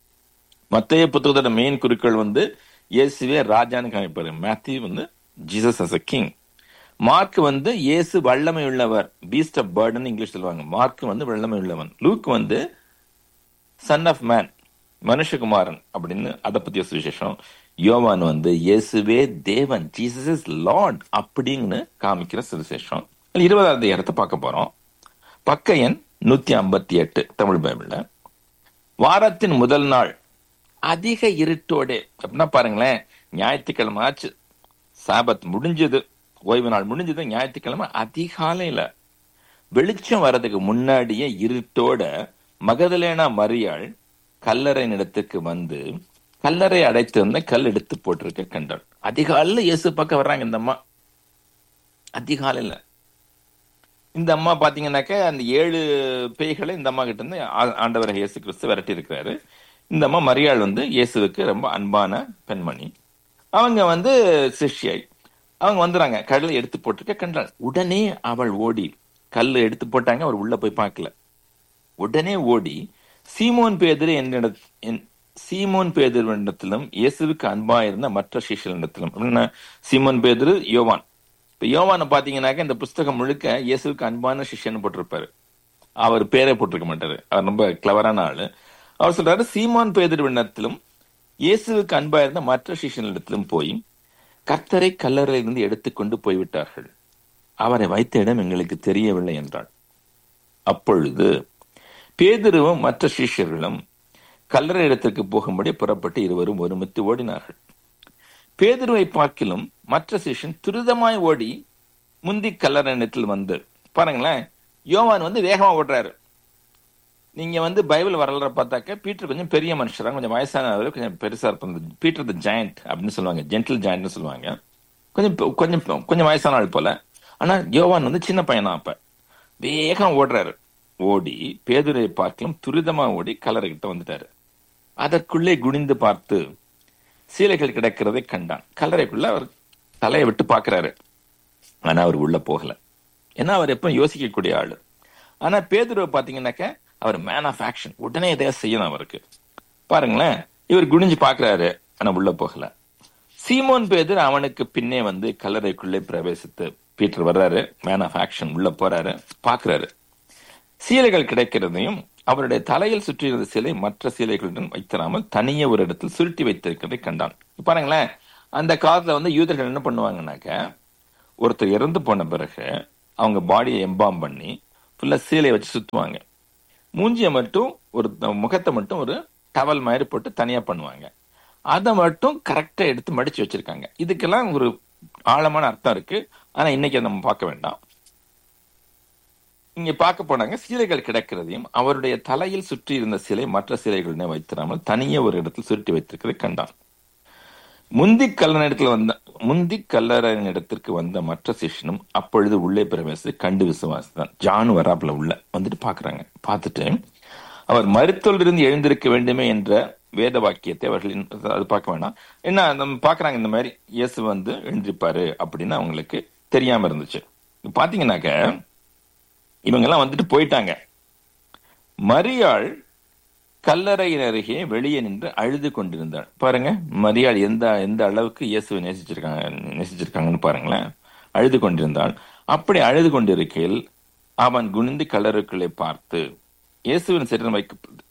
மத்திய புத்தகத்தோட மெயின் குறிக்கோள் வந்து இயேசுவே ராஜான்னு காமிப்பாரு மேத்யூ வந்து Jesus as a king Mark வந்து இயேசு வல்லமை உள்ளவர் பீஸ்ட் ஆஃப் பேர்டன் இங்கிலீஷ் சொல்லுவாங்க மார்க் வந்து வல்லமை உள்ளவன் லூக் வந்து சன் ஆஃப் மேன் மனுஷகுமாரன் அப்படின்னு அதை பத்திய சுவிசேஷம் யோவான் வந்து இயேசுவே தேவன் ஜீசஸ் இஸ் லார்ட் அப்படின்னு காமிக்கிற சுவிசேஷம் இருபதாவது இடத்தை பார்க்க போறோம் பக்க எண் நூத்தி ஐம்பத்தி எட்டு தமிழ் பைபிள்ல வாரத்தின் முதல் நாள் அதிக இருட்டோடே அப்படின்னா பாருங்களேன் ஞாயிற்றுக்கிழமை ஆச்சு சாபத் முடிஞ்சது ஓய்வு நாள் முடிஞ்சது ஞாயிற்றுக்கிழமை அதிகாலையில வெளிச்சம் வர்றதுக்கு முன்னாடியே இருட்டோட மகதலேனா மரியாள் கல்லறை இடத்துக்கு வந்து கல்லறை அடைத்திருந்த கல் எடுத்து போட்டிருக்க கண்டாள் அதிகாலையில இயேசு பக்கம் வர்றாங்க இந்த அம்மா அதிகாலையில இந்த அம்மா பாத்தீங்கன்னாக்க அந்த ஏழு பேய்களை இந்த அம்மா கிட்ட இருந்து ஆ- ஆண்டவர் இயேசு கிறிஸ்து விரட்டி இருக்கிறாரு இந்த அம்மா மரியாள் வந்து இயேசுவுக்கு ரொம்ப அன்பான பெண்மணி அவங்க வந்து சிஷ்யை அவங்க வந்துறாங்க கடலை எடுத்து போட்டிருக்க கண்டாள் உடனே அவள் ஓடி கல் எடுத்து போட்டாங்க அவர் உள்ள போய் பார்க்கல உடனே ஓடி சீமோன் பேதுரு என்னிட என்- சீமோன் பேதுருவிடத்திலும் இயேசுவுக்கு அன்பா இருந்த மற்ற சிஷ்யனிடத்திலும் அப்படின்னா சீமோன் பேதுரு யோவான் இப்ப யோவானை பாத்தீங்கன்னாக்க இந்த புஸ்தகம் முழுக்க இயேசுவுக்கு அன்பான சிஷ்யன் போட்டிருப்பாரு அவர் பேரே போட்டிருக்க மாட்டாரு அவர் ரொம்ப கிளவரான ஆளு அவர் சொல்றாரு சீமான் பேதுருவிடத்திலும் இயேசுவுக்கு அன்பா இருந்த மற்ற சிஷ்யனிடத்திலும் போய் கர்த்தரை கல்லறையிலிருந்து எடுத்துக்கொண்டு போய்விட்டார்கள் அவரை வைத்த இடம் எங்களுக்கு தெரியவில்லை என்றாள் அப்பொழுது பேதுருவும் மற்ற சிஷ்யர்களும் கல்லறை இடத்திற்கு போகும்படி புறப்பட்டு இருவரும் ஒருமித்து ஓடினார்கள் பேதுருவை பார்க்கிலும் மற்ற சிஷ்யன் துரிதமாய் ஓடி முந்தி கல்லறை இடத்தில் வந்து பாருங்களேன் யோவான் வந்து வேகமா ஓடுறாரு நீங்க வந்து பைபிள் வரலாறு பார்த்தாக்க பீட்டர் கொஞ்சம் பெரிய மனுஷரா கொஞ்சம் வயசானவர் கொஞ்சம் பெருசா இருப்பாங்க பீட்டர் த ஜாயிண்ட் அப்படின்னு சொல்லுவாங்க ஜென்டில் ஜாயிண்ட்னு சொல்லுவாங்க கொஞ்சம் பெ- கொஞ்சம் பெ- கொஞ்சம் வயசான ஆள் போல ஆனா யோவான் வந்து சின்ன பையனா அப்ப வேகம் ஓடுறாரு ஓடி பேதுரை பார்க்கலாம் துரிதமா ஓடி கல்லறை கிட்ட வந்துட்டாரு அதற்குள்ளே குனிந்து பார்த்து சீலைகள் கிடக்கிறதை கண்டான் கல்லறைக்குள்ள அவர் தலையை விட்டு பார்க்கறாரு ஆனா அவர் உள்ள போகல ஏன்னா அவர் எப்பவும் யோசிக்கக்கூடிய ஆளு ஆனா பேதுருவை பாத்தீங்கன்னாக்க அவர் மேன் ஆஃப் ஆக்ஷன் உடனே எதையா செய்யணும் அவருக்கு பாருங்களேன் இவர் குனிஞ்சு பாக்குறாரு ஆனா உள்ள போகல சீமோன் பேதுரு அவனுக்கு பின்னே வந்து கல்லறைக்குள்ளே பிரவேசித்து பீட்டர் வர்றாரு மேன் ஆஃப் ஆக்ஷன் உள்ள போறாரு பாக்குறாரு சீலைகள் கிடைக்கிறதையும் அவருடைய தலையில் சுற்றியிருந்த சிலை மற்ற சீலைகளுடன் வைத்திராமல் தனியே ஒரு இடத்தில் சுருட்டி வைத்திருக்கிறதை கண்டான் பாருங்களேன் அந்த காலத்துல வந்து யூதர்கள் என்ன பண்ணுவாங்கன்னாக்க ஒருத்தர் இறந்து போன பிறகு அவங்க பாடியை எம்பாம் பண்ணி ஃபுல்லா சீலையை வச்சு சுத்துவாங்க மூஞ்சியை மட்டும் ஒரு முகத்தை மட்டும் ஒரு டவல் மாதிரி போட்டு தனியா பண்ணுவாங்க அதை மட்டும் கரெக்டா எடுத்து மடிச்சு வச்சிருக்காங்க இதுக்கெல்லாம் ஒரு ஆழமான அர்த்தம் இருக்கு ஆனா இன்னைக்கு அதை நம்ம பார்க்க வேண்டாம் இங்க பார்க்க போனாங்க சீலைகள் கிடக்கிறதையும் அவருடைய தலையில் சுற்றி இருந்த சிலை மற்ற சிலைகளுடனே வைத்திராமல் தனியே ஒரு இடத்தில் சுருட்டி வைத்திருக்கிறதை கண்டான் முந்தி கல்லனிடத்துல வந்த முந்தி கல்லறின் இடத்திற்கு வந்த மற்ற சிஷ்யனும் அப்பொழுது உள்ளே பிரவேசி கண்டு விசுவாசித்தான் ஜானு வராப்புல உள்ள வந்துட்டு பாக்குறாங்க பார்த்துட்டு அவர் மருத்துவரிலிருந்து எழுந்திருக்க வேண்டுமே என்ற வேத வாக்கியத்தை அவர்கள் அது பார்க்க வேண்டாம் என்ன நம்ம பாக்குறாங்க இந்த மாதிரி இயேசு வந்து எழுந்திருப்பாரு அப்படின்னு அவங்களுக்கு தெரியாம இருந்துச்சு பாத்தீங்கன்னாக்க இவங்க எல்லாம் வந்துட்டு போயிட்டாங்க மரியாள் கல்லறையின் அருகே வெளியே நின்று அழுது கொண்டிருந்தாள் பாருங்க மரியாள் எந்த எந்த அளவுக்கு இயேசுவை நேசிச்சிருக்காங்க நேசிச்சிருக்காங்கன்னு பாருங்களேன் அழுது கொண்டிருந்தாள் அப்படி அழுது கொண்டிருக்கையில் அவன் குனிந்து கல்லறைக்குள்ளே பார்த்து இயேசுவின் சரீரம் வைக்கப்படுது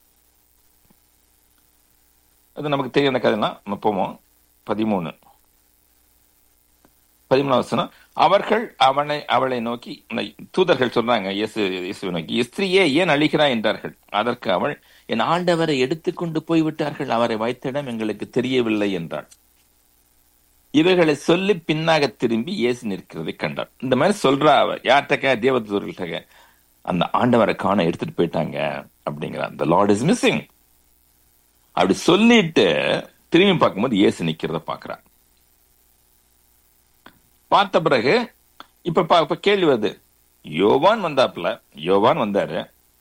அது நமக்கு தெரியாத கதைலாம் நம்ம போவோம் பதிமூணு பதிமூணாவது வசனம் அவர்கள் அவனை அவளை நோக்கி தூதர்கள் சொல்றாங்க இயேசு இயேசுவை நோக்கி ஸ்திரியே ஏன் அழிகிறாய் என்றார்கள் அதற்கு அவள் என் ஆண்டவரை எடுத்துக்கொண்டு போய்விட்டார்கள் அவரை வைத்த இடம் எங்களுக்கு தெரியவில்லை என்றாள் இவைகளை சொல்லி பின்னாக திரும்பி இயேசு நிற்கிறதை கண்டாள் இந்த மாதிரி சொல்றா அவ யார்கிட்ட தேவதூர்கள்ட்ட அந்த ஆண்டவரை காண எடுத்துட்டு போயிட்டாங்க அப்படிங்கிற அந்த லார்ட் இஸ் மிஸ்ஸிங் அப்படி சொல்லிட்டு திரும்பி பார்க்கும்போது இயேசு நிக்கிறத பாக்குறான் பார்த்த பிறகு இப்ப இப்ப கேள்வி வருது யோவான் வந்தாப்புல யோவான் வந்தாரு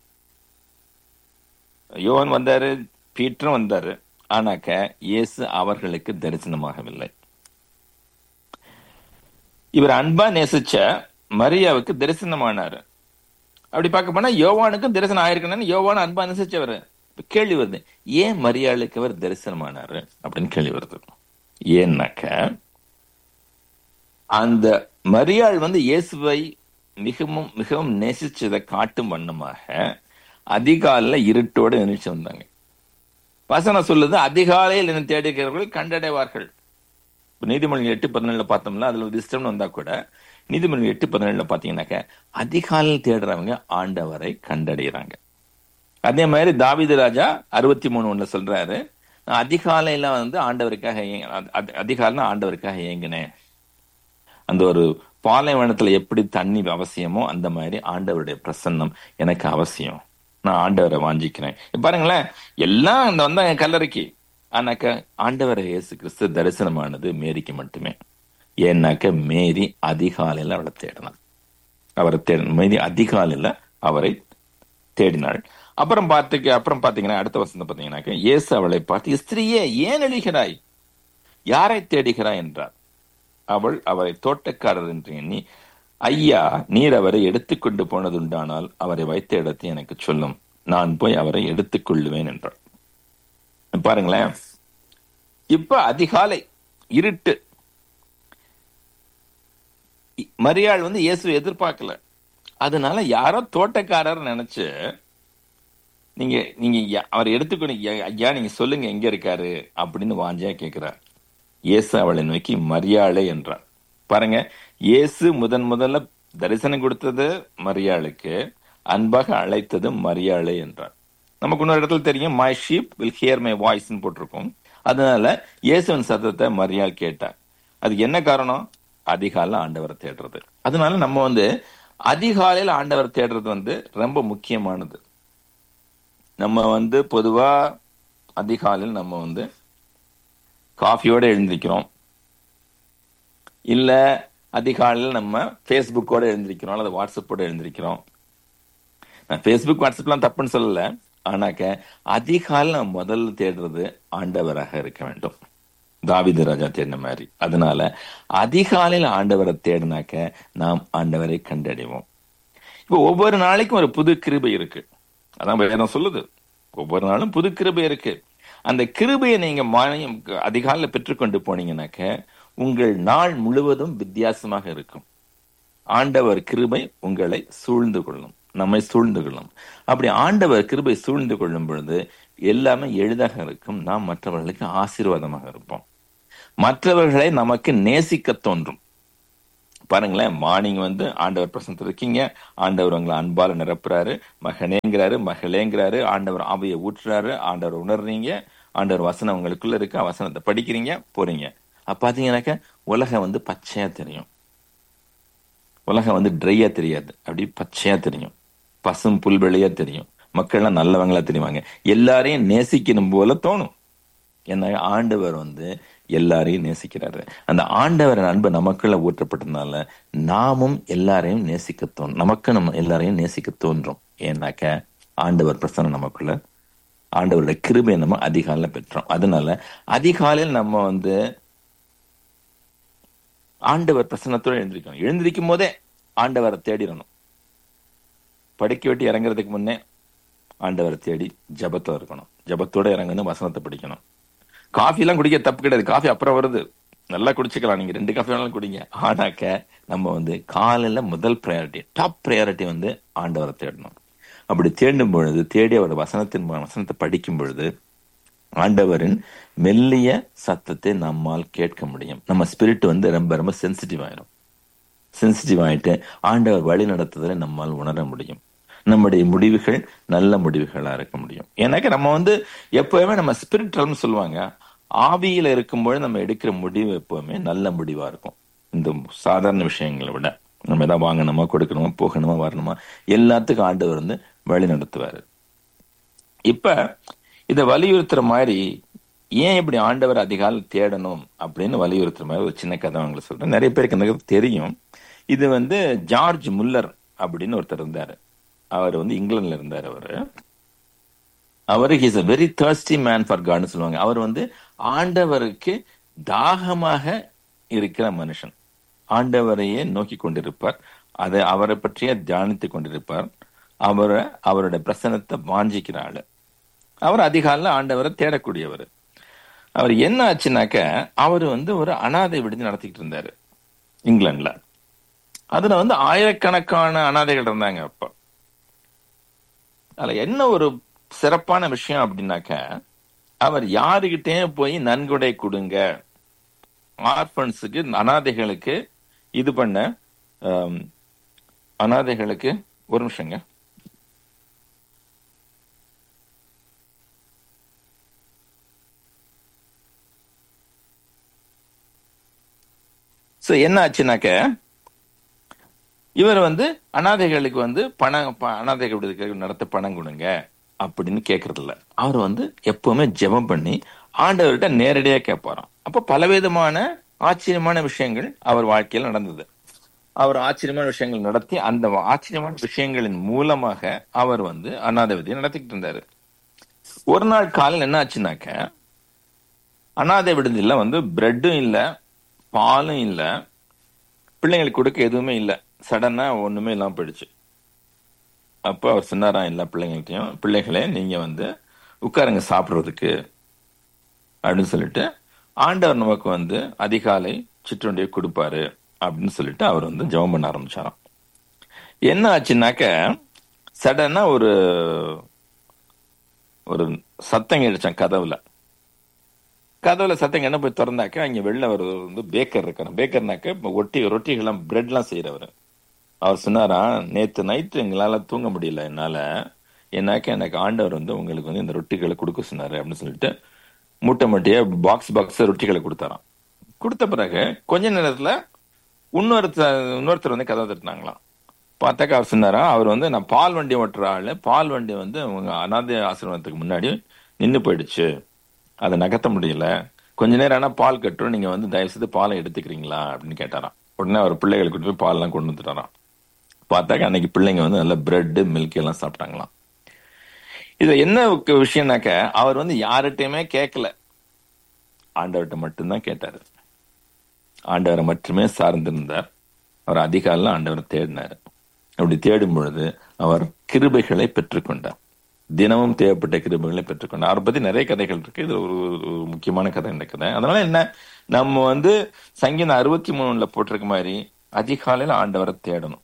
யோவான் வந்தாரு பீட்டரும் வந்தாரு ஆனாக்க இயேசு அவர்களுக்கு தரிசனமாகவில்லை இவர் அன்பா நேசிச்ச மரியாவுக்கு தரிசனமானாரு அப்படி பார்க்க போனா யோவானுக்கும் தரிசனம் ஆயிருக்கணும்னு யோவான் அன்பா நேசிச்சவர் கேள்வி வருது ஏன் மரியாளுக்கு அவர் தரிசனமானாரு அப்படின்னு கேள்வி வருது ஏன்னாக்க அந்த மரியாள் வந்து இயேசுவை மிகவும் மிகவும் நேசிச்சதை காட்டும் வண்ணமாக அதிகாலையில இருட்டோடு நினைச்சு வந்தாங்க வசனம் சொல்லுது அதிகாலையில் என்ன தேடுகிறவர்கள் கண்டடைவார்கள் நீதிமொழி எட்டு பதினேழுல பார்த்தோம்னா அதுல ஒரு இஷ்டம்னு வந்தா கூட நீதிமொழி எட்டு பதினேழுல பாத்தீங்கன்னாக்க அதிகாலையில் தேடுறவங்க ஆண்டவரை கண்டடைகிறாங்க அதே மாதிரி தாவித ராஜா அறுபத்தி மூணு ஒண்ணுல சொல்றாரு நான் அதிகாலையில வந்து ஆண்டவருக்காக அதிகாலையில ஆண்டவருக்காக இயங்கினேன் அந்த ஒரு பாலைவனத்துல எப்படி தண்ணி அவசியமோ அந்த மாதிரி ஆண்டவருடைய பிரசன்னம் எனக்கு அவசியம் நான் ஆண்டவரை வாஞ்சிக்கிறேன் பாருங்களேன் எல்லாம் அந்த வந்தாங்க கல்லறைக்கு ஆனாக்க ஆண்டவரை இயேசு கிறிஸ்து தரிசனமானது மேரிக்கு மட்டுமே ஏன்னாக்க மேரி அதிகாலையில அவளை தேடினாள் அவரை தேட மேரி அதிகாலையில அவரை தேடினாள் அப்புறம் பார்த்துக்க அப்புறம் பாத்தீங்கன்னா அடுத்த வசந்த பாத்தீங்கன்னாக்க இயேசு அவளை பார்த்து ஸ்திரீயே ஏன் எழுகிறாய் யாரை தேடுகிறாய் என்றார் அவள் அவரை தோட்டக்காரர் என்று எண்ணி ஐயா நீர் அவரை எடுத்துக்கொண்டு போனதுண்டானால் அவரை வைத்த இடத்தை எனக்கு சொல்லும் நான் போய் அவரை எடுத்துக்கொள்ளுவேன் என்றாள் பாருங்களேன் இப்ப அதிகாலை இருட்டு மரியாள் வந்து இயேசு எதிர்பார்க்கல அதனால யாரோ தோட்டக்காரர் நினைச்சு நீங்க நீங்க அவர் எடுத்துக்கொண்டு ஐயா நீங்க சொல்லுங்க எங்க இருக்காரு அப்படின்னு வாஞ்சியா கேட்கிறார் இயேசு அவளை நோக்கி மரியாளை என்றார் பாருங்க இயேசு முதன் முதல்ல தரிசனம் கொடுத்தது மரியாளுக்கு அன்பாக அழைத்தது மரியாளை என்றார் நமக்கு இன்னொரு இடத்துல தெரியும் my sheep will hear my வாய்ஸ்ன்னு போட்டிருக்கோம் அதனால இயேசுவின் சத்தத்தை மரியாள் கேட்டார் அதுக்கு என்ன காரணம் அதிகாலையில் ஆண்டவரை தேடுறது அதனால நம்ம வந்து அதிகாலையில் ஆண்டவர் தேடுறது வந்து ரொம்ப முக்கியமானது நம்ம வந்து பொதுவா அதிகாலையில் நம்ம வந்து காஃபியோட எழுந்திருக்கிறோம் இல்ல அதிகாலையில் நம்ம ஃபேஸ்புக்கோட எழுந்திருக்கிறோம் அல்லது வாட்ஸ்அப்போட எழுந்திருக்கிறோம் நான் ஃபேஸ்புக் வாட்ஸ்அப்லாம் தப்புன்னு சொல்லல ஆனாக்க அதிகாலை நம்ம முதல்ல தேடுறது ஆண்டவராக இருக்க வேண்டும் தாவித ராஜா தேடின மாதிரி அதனால அதிகாலையில் ஆண்டவரை தேடினாக்க நாம் ஆண்டவரை கண்டடைவோம் இப்போ ஒவ்வொரு நாளைக்கும் ஒரு புது கிருபை இருக்கு அதான் வேதம் சொல்லுது ஒவ்வொரு நாளும் புது கிருபை இருக்கு அந்த கிருபையை நீங்க அதிகாலையில் பெற்றுக்கொண்டு போனீங்கன்னாக்க உங்கள் நாள் முழுவதும் வித்தியாசமாக இருக்கும் ஆண்டவர் கிருபை உங்களை சூழ்ந்து கொள்ளும் நம்மை சூழ்ந்து கொள்ளும் அப்படி ஆண்டவர் கிருபை சூழ்ந்து கொள்ளும் பொழுது எல்லாமே எளிதாக இருக்கும் நாம் மற்றவர்களுக்கு ஆசீர்வாதமாக இருப்போம் மற்றவர்களை நமக்கு நேசிக்க தோன்றும் பாருங்களேன் மார்னிங் வந்து ஆண்டவர் பிரசனத்தில் இருக்கீங்க ஆண்டவர் உங்களை அன்பால நிரப்புறாரு மகனேங்கிறாரு மகளேங்கிறாரு ஆண்டவர் ஆவையை ஊற்றுறாரு ஆண்டவர் உணர்றீங்க ஆண்டவர் வசனம் உங்களுக்குள்ள இருக்கு வசனத்தை படிக்கிறீங்க போறீங்க அப்ப பாத்தீங்கன்னாக்க உலகம் வந்து பச்சையா தெரியும் உலகம் வந்து ட்ரையா தெரியாது அப்படி பச்சையா தெரியும் பசும் புல்வெளியா தெரியும் மக்கள்லாம் நல்லவங்களா தெரியுவாங்க எல்லாரையும் நேசிக்கணும் போல தோணும் ஏன்னா ஆண்டவர் வந்து எல்லாரையும் நேசிக்கிறாரு அந்த ஆண்டவர் அன்பு நமக்குள்ள ஊற்றப்பட்டதுனால நாமும் எல்லாரையும் நேசிக்க தோணும் நமக்கு நம்ம எல்லாரையும் நேசிக்க தோன்றும் ஏன்னாக்க ஆண்டவர் பிரசனம் நமக்குள்ள ஆண்டவருடைய கிருபை நம்ம அதிகாலையில பெற்றோம் அதனால அதிகாலையில் நம்ம வந்து ஆண்டவர் பிரசன்னத்தோட எழுந்திருக்கணும் எழுந்திருக்கும் போதே ஆண்டவரை தேடிடணும் படிக்க விட்டு இறங்குறதுக்கு முன்னே ஆண்டவரை தேடி ஜபத்தோட இருக்கணும் ஜபத்தோட இறங்கணும் வசனத்தை படிக்கணும் காஃபி எல்லாம் குடிக்க தப்பு கிடையாது காஃபி அப்புறம் வருது நல்லா குடிச்சுக்கலாம் நீங்க ரெண்டு காஃபி வேணாலும் குடிங்க ஆனாக்க நம்ம வந்து காலையில முதல் ப்ரையாரிட்டி டாப் ப்ரையாரிட்டி வந்து ஆண்டவரை தேடணும் அப்படி தேடும் பொழுது தேடி அவர் வசனத்தின் வசனத்தை படிக்கும் பொழுது ஆண்டவரின் மெல்லிய சத்தத்தை நம்மால் கேட்க முடியும் நம்ம ஸ்பிரிட் வந்து ரொம்ப ரொம்ப சென்சிட்டிவ் ஆயிரும் சென்சிட்டிவ் ஆயிட்டு ஆண்டவர் வழி நடத்துதலை நம்மால் உணர முடியும் நம்முடைய முடிவுகள் நல்ல முடிவுகளா இருக்க முடியும் ஏன்னாக்க நம்ம வந்து எப்பவுமே நம்ம ஸ்பிரிட்னு சொல்லுவாங்க ஆவியில இருக்கும்போது நம்ம எடுக்கிற முடிவு எப்பவுமே நல்ல முடிவா இருக்கும் இந்த சாதாரண விஷயங்களை விட நம்ம எதாவது வாங்கணுமா கொடுக்கணுமா போகணுமா வரணுமா எல்லாத்துக்கும் ஆண்டவர் வந்து வழி நடத்துவாரு இப்ப இதை வலியுறுத்துற மாதிரி ஏன் இப்படி ஆண்டவர் அதிகாலை தேடணும் அப்படின்னு வலியுறுத்துற மாதிரி ஒரு சின்ன கதை அவங்களை சொல்றேன் நிறைய பேருக்கு இந்த கதை தெரியும் இது வந்து ஜார்ஜ் முல்லர் அப்படின்னு ஒருத்தர் இருந்தாரு அவர் வந்து இங்கிலாந்துல இருந்தார் அவரு அவரு he's a very thirsty man for காட்னு சொல்லுவாங்க அவர் வந்து ஆண்டவருக்கு தாகமாக இருக்கிற மனுஷன் ஆண்டவரையே நோக்கி கொண்டிருப்பார் அதை அவரை பற்றிய தியானித்து கொண்டிருப்பார் அவரை அவருடைய பிரசனத்தை வாஞ்சிக்கிற ஆளு அவர் அதிகாலில் ஆண்டவரை தேடக்கூடியவர் அவர் என்ன ஆச்சுனாக்க அவர் வந்து ஒரு அனாதை விடுதி நடத்திக்கிட்டு இருந்தாரு இங்கிலாந்துல அதுல வந்து ஆயிரக்கணக்கான அனாதைகள் இருந்தாங்க அப்ப அதுல என்ன ஒரு சிறப்பான விஷயம் அப்படின்னாக்க அவர் யாருகிட்டே போய் நன்கொடை கொடுங்க ஆர்பன்ஸுக்கு அனாதைகளுக்கு இது பண்ண அனாதைகளுக்கு ஒரு நிமிஷங்க சோ என்ன ஆச்சுனாக்க இவர் வந்து அனாதைகளுக்கு வந்து பணம் அனாதைகள் விடுதலுக்கு நடத்த பணம் கொடுங்க அப்படின்னு கேட்கறது இல்ல அவர் வந்து எப்பவுமே ஜெபம் பண்ணி ஆண்டவர்கிட்ட நேரடியா கேட்பாராம் அப்ப பலவிதமான ஆச்சரியமான விஷயங்கள் அவர் வாழ்க்கையில் நடந்தது அவர் ஆச்சரியமான விஷயங்கள் நடத்தி அந்த ஆச்சரியமான விஷயங்களின் மூலமாக அவர் வந்து அனாதை விதியை நடத்திக்கிட்டு இருந்தாரு ஒரு நாள் காலையில் என்ன ஆச்சுனாக்க அனாதை விடுதியில வந்து பிரெட்டும் இல்ல பாலும் இல்ல பிள்ளைங்களுக்கு கொடுக்க எதுவுமே இல்லை சடனா ஒண்ணுமே இல்லாம போயிடுச்சு அப்போ அவர் சொன்னாரா எல்லா பிள்ளைங்கள்ட்டையும் பிள்ளைகளே நீங்க வந்து உட்காருங்க சாப்பிட்றதுக்கு அப்படின்னு சொல்லிட்டு ஆண்டவர் நமக்கு வந்து அதிகாலை சிற்றுண்டியை கொடுப்பாரு அப்படின்னு சொல்லிட்டு அவர் வந்து ஜெபம் பண்ண ஆரம்பிச்சாராம் என்ன ஆச்சுனாக்க சடனா ஒரு ஒரு சத்தம் கேட்டுச்சான் கதவுல கதவுல சத்தம் என்ன போய் திறந்தாக்க அங்க வெளில அவர் வந்து பேக்கர் இருக்காரு பேக்கர்னாக்க ஒட்டி ரொட்டிகள்லாம் பிரெட்லாம் செய்யறவர் அவர் சொன்னாரா நேத்து நைட்டு எங்களால தூங்க முடியல என்னால என்னாக்க எனக்கு ஆண்டவர் வந்து உங்களுக்கு வந்து இந்த ரொட்டிகளை கொடுக்க சொன்னாரு அப்படின்னு சொல்லிட்டு மூட்டை மூட்டையா பாக்ஸ் பாக்ஸ் ரொட்டிகளை கொடுத்தாராம் கொடுத்த பிறகு கொஞ்ச நேரத்துல இன்னொருத்தர் இன்னொருத்தர் வந்து கதை தட்டினாங்களாம் பார்த்தாக்கா அவர் சொன்னாரா அவர் வந்து நான் பால் வண்டி ஓட்டுற ஆளு பால் வண்டி வந்து உங்க அனாதை ஆசிரமத்துக்கு முன்னாடி நின்று போயிடுச்சு அதை நகர்த்த முடியல கொஞ்ச நேரம் ஆனா பால் கட்டும் நீங்க வந்து தயவு செய்து பாலை எடுத்துக்கிறீங்களா அப்படின்னு கேட்டாராம் உடனே அவர் பிள்ளைகளை கூட்டு போய் பால் எல்லாம் கொண்டு வந்துட்டாராம் பார்த்தாக்க அன்னைக்கு பிள்ளைங்க வந்து நல்ல பிரெட் மில்க் எல்லாம் சாப்பிட்டாங்களாம் இதுல என்ன விஷயம்னாக்க அவர் வந்து யார்கிட்டயுமே கேட்கல ஆண்டவர்கிட்ட மட்டும்தான் கேட்டாரு ஆண்டவரை மட்டுமே சார்ந்திருந்தார் அவர் அதிகாலில் ஆண்டவரை தேடினார் அப்படி தேடும் பொழுது அவர் கிருபைகளை பெற்றுக்கொண்டார் தினமும் தேவைப்பட்ட கிருபைகளை பெற்றுக்கொண்டார் அவரை பத்தி நிறைய கதைகள் இருக்கு இது ஒரு ஒரு முக்கியமான கதை இந்த கதை அதனால என்ன நம்ம வந்து சங்கீதம் அறுபத்தி மூணுல போட்டிருக்க மாதிரி அதிகாலையில் ஆண்டவரை தேடணும்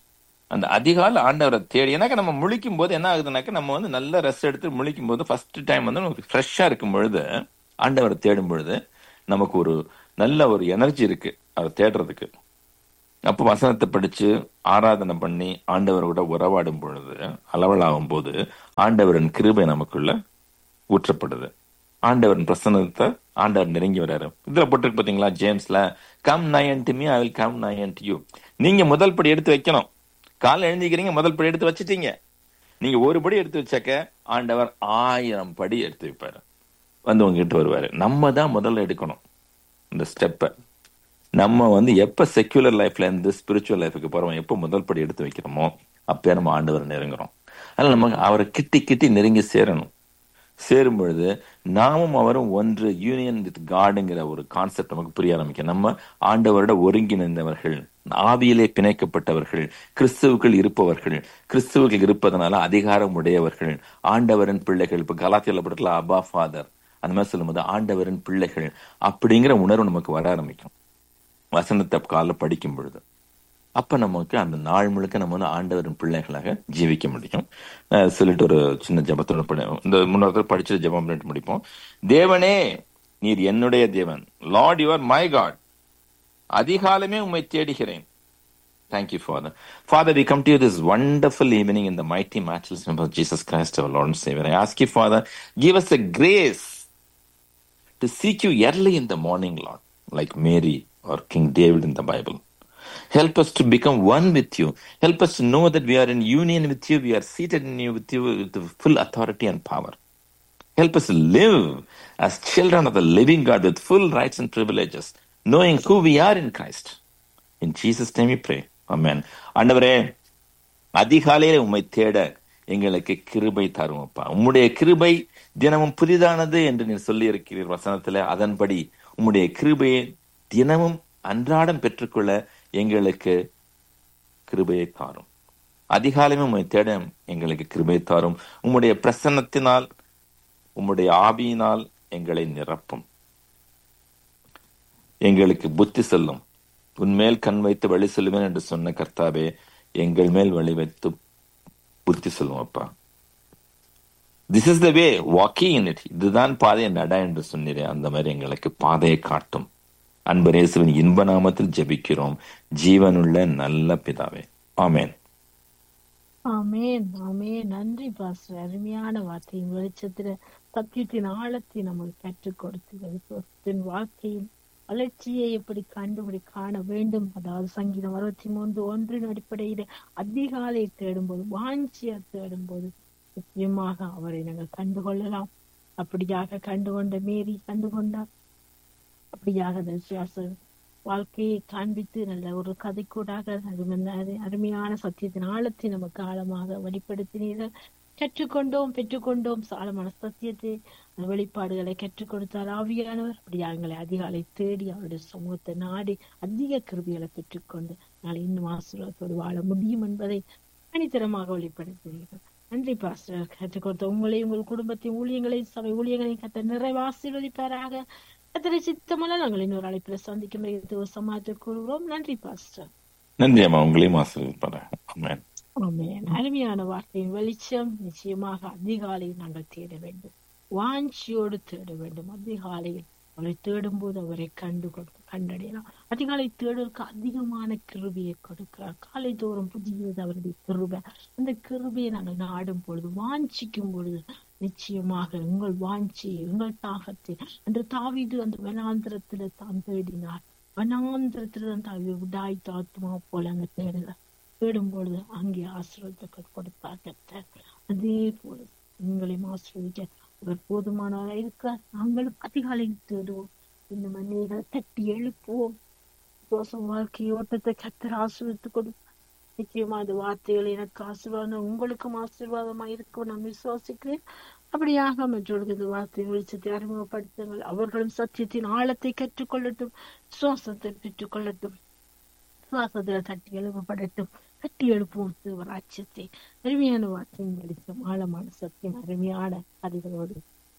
அந்த அதிகாலை ஆண்டவரை தேடி ஏன்னாக்க நம்ம முழிக்கும் போது என்ன ஆகுதுனாக்க நம்ம வந்து நல்ல ரெஸ்ட் எடுத்து முழிக்கும் போது ஃபர்ஸ்ட் டைம் வந்து நமக்கு ஃப்ரெஷ்ஷா இருக்கும் பொழுது ஆண்டவரை தேடும் பொழுது நமக்கு ஒரு நல்ல ஒரு எனர்ஜி இருக்கு அவரை தேடுறதுக்கு அப்போ வசனத்தை படிச்சு ஆராதனை பண்ணி ஆண்டவரோட உறவாடும் பொழுது அளவலாகும் போது ஆண்டவரின் கிருபை நமக்குள்ள ஊற்றப்படுது ஆண்டவரின் பிரசன்னத்தை ஆண்டவர் நெருங்கி வர்றாரு இதுல போட்டிருக்கு பாத்தீங்களா ஜேம்ஸ்ல come near to me I will come near to you நீங்க முதல் படி எடுத்து வைக்கணும் காலை எழுந்திக்கிறீங்க முதல் படி எடுத்து வச்சிட்டீங்க நீங்க ஒரு படி எடுத்து வச்சாக்க ஆண்டவர் ஆயிரம் படி எடுத்து வைப்பாரு வந்து உங்ககிட்ட வருவாரு நம்ம தான் முதல்ல எடுக்கணும் இந்த ஸ்டெப்பை நம்ம வந்து எப்ப செக்யூலர் லைஃப்ல இருந்து ஸ்பிரிச்சுவல் லைஃபுக்கு போறோம் எப்ப முதல் படி எடுத்து வைக்கிறோமோ அப்பயே நம்ம ஆண்டவர் நெருங்குறோம் அதனால நம்ம அவரை கிட்டி கிட்டி நெருங்கி சேரணும் சேரும் பொழுது நாமும் அவரும் ஒன்று யூனியன் வித் காடுங்கிற ஒரு கான்செப்ட் நமக்கு புரிய ஆரம்பிக்கும் நம்ம ஆண்டவரோட ஒருங்கிணைந்தவர்கள் ஆவியிலே பிணைக்கப்பட்டவர்கள் கிறிஸ்துவுக்குள் இருப்பவர்கள் கிறிஸ்துவுக்குள் இருப்பதனால அதிகாரம் உடையவர்கள் ஆண்டவரின் பிள்ளைகள் இப்ப கலாத்தியில படத்துல அபா ஃபாதர் அந்த மாதிரி சொல்லும்போது ஆண்டவரின் பிள்ளைகள் அப்படிங்கிற உணர்வு நமக்கு வர ஆரம்பிக்கும் வசனத்தை காலைல படிக்கும் பொழுது அப்ப நமக்கு அந்த நாள் முழுக்க நம்ம வந்து ஆண்டவரின் பிள்ளைகளாக ஜீவிக்க முடியும் அஹ் சொல்லிட்டு ஒரு சின்ன ஜபத்தோட படி இந்த முன்னோர் படிச்சு ஜபம் பண்ணிட்டு முடிப்போம் தேவனே நீர் என்னுடைய தேவன் லார்ட் யுவர் மை காட் அதிகாலமே உம்மை தேடுகிறேன் Thank you, Father. Father, we come to you this wonderful evening in the mighty, matchless name of Jesus Christ, our Lord and Savior. I ask you, Father, give us the grace to seek you early in the morning, Lord, like Mary or King David in the Bible. Help us to become one with you. Help us to know that we are in union with you. We are seated in you with you with the full authority and power. Help us to live as children of the living God with full rights and privileges, knowing who we are in Christ. In Jesus' name we pray. Amen. ஆண்டவரே அதிகாலையில உம்மை தேட எங்களுக்கு கிருபை தரும் அப்பா உம்முடைய கிருபை தினமும் புதிதானது என்று நீர் சொல்லி இருக்கிறீர் வசனத்துல அதன்படி உம்முடைய கிருபையை தினமும் அன்றாடம் பெற்றுக்கொள்ள எங்களுக்கு கிருபையை தாரும் அதிகாலையும் உம்மை தேட எங்களுக்கு கிருபை தாரும் உம்முடைய பிரசன்னத்தினால் உம்முடைய ஆவியினால் எங்களை நிரப்பும் எங்களுக்கு புத்தி சொல்லும் உன்மேல் கண் வைத்து வழி சொல்லுவேன் என்று சொன்ன கர்த்தாவே எங்கள் மேல் வழி வைத்து புத்தி சொல்லும் அப்பா this is the way walking in it இதுதான் பாதையை நட என்று சொன்னீரே அந்த மாதிரி எங்களுக்கு பாதையை காட்டும் அன்பரேசுவின் இன்ப நாமத்தில் ஜெபிக்கிறோம் ஜீவனுள்ள நல்ல பிதாவே ஆமேன் ஆமேன் ஆமேன் நன்றி பாஸ்டர் அருமையான வார்த்தையின் வெளிச்சத்துல சத்தியத்தின் ஆழத்தை நமக்கு கற்றுக் கொடுத்தது வாழ்க்கையில் வளர்ச்சியை எப்படி கண்டுபிடி காண வேண்டும் அதாவது சங்கீதம் அறுபத்தி மூன்று ஒன்றின் அடிப்படையில அதிகாலை தேடும்போது வாஞ்சியா தேடும்போது நிச்சயமாக அவரை நாங்கள் கண்டுகொள்ளலாம் அப்படியாக கண்டுகொண்ட மேரி கண்டுகொண்டார் அப்படியாக அந்த விசுவாச வாழ்க்கையை காண்பித்து நல்ல ஒரு கதைக்கூடாக அருமையான சத்தியத்தின் ஆழத்தை நமக்கு ஆழமாக வெளிப்படுத்தினீர்கள் கற்றுக்கொண்டோம் பெற்றுக்கொண்டோம் சாலமான சத்தியத்தை வெளிப்பாடுகளை கற்றுக் கொடுத்தார் ஆவியானவர் அப்படி எங்களை அதிகாலை தேடி அவருடைய சமூகத்தை நாடி அதிக கிருபிகளை பெற்றுக்கொண்டு நாளை இன்னும் ஆசீர்வாதத்தோடு வாழ முடியும் என்பதை தனித்தரமாக வெளிப்படுத்தினீர்கள் நன்றி பாஸ்டர் கற்றுக் கொடுத்த உங்களை உங்கள் குடும்பத்தின் ஊழியங்களையும் சபை ஊழியங்களையும் கத்த நிறைவு ஆசீர்வதிப்பாராக கத்தரை சித்தமல்ல நாங்கள் இன்னொரு அழைப்பில் சந்திக்கும் சமாளித்து கூறுகிறோம் நன்றி பாஸ்டர் நன்றி அம்மா உங்களையும் ஆசீர்வதிப்பாராக ஆமேன் ஆமென் அருமையான வார்த்தையின் வெளிச்சம் நிச்சயமாக அதிகாலையில் நாங்கள் தேட வேண்டும் வாஞ்சியோடு தேட வேண்டும் அதிகாலையில் அவரை தேடும் போது அவரை கண்டு கண்டடையலாம் அதிகாலை தேடுவதற்கு அதிகமான கிருபியை கொடுக்கிறார் காலை தோறும் புதியது அவருடைய கிருபை அந்த கிருபியை நாங்கள் நாடும் பொழுது வாஞ்சிக்கும் பொழுது நிச்சயமாக உங்கள் வாஞ்சி உங்கள் தாகத்தை அந்த தாவிது அந்த வனாந்திரத்துல தான் தேடினார் வனாந்திரத்துல தான் தாவி விடாய் தாத்துமா போல அங்க தேடுகிறார் தேடும் பொழுது அங்கே ஆசீர்வாதத்தை கொடுத்தார் கர்த்தர் அதே போல உங்களையும் ஆசீர்வதிக்க அவர் போதுமானவராக இருக்கிறார் நாங்களும் அதிகாலையில் தேடுவோம் இந்த மண்ணிகளை தட்டி எழுப்புவோம் தோசம் வாழ்க்கை ஓட்டத்தை கத்தர் ஆசீர்வதித்து கொடுப்பார் நிச்சயமா அந்த வார்த்தைகள் எனக்கு ஆசீர்வாதம் உங்களுக்கும் ஆசீர்வாதமா இருக்கும் நான் விசுவாசிக்கிறேன் அப்படியாக மற்றவர்களுக்கு இந்த வார்த்தை வெளிச்சத்தை அறிமுகப்படுத்துங்கள் அவர்களும் சத்தியத்தின் ஆழத்தை கற்றுக்கொள்ளட்டும் சுவாசத்தை பெற்றுக்கொள்ளட்டும் சுவாசத்தில் தட்டி எழுப்பப்படட்டும் கட்டி எழுப்புவோம் சிவராட்சியத்தை அருமையான வார்த்தையின் வெளிச்சம் ஆழமான சத்தியம் அருமையான கதைகளோடு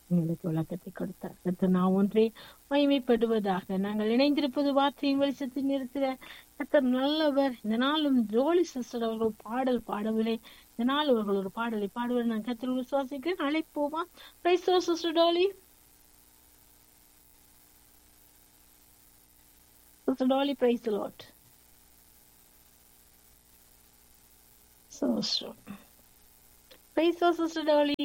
எங்களுக்கு விளக்கத்தை கொடுத்தார் கர்த்தர் நான் ஒன்றே மகிமைப்படுவதாக நாங்கள் இணைந்திருப்பது வார்த்தையின் வெளிச்சத்தின் இருக்கிற கர்த்தர் நல்லவர் இந்த நாளும் ஜோலி சிஸ்டர் அவர்கள் பாடல் பாடவில்லை இந்த நாள் அவர்கள் ஒரு பாடலை பாடுவது நான் கர்த்தர் விசுவாசிக்கிறேன் அழைப்போமா praise sister Dolly sister Dolly praise lord So, so. Praise the Sister Dolly.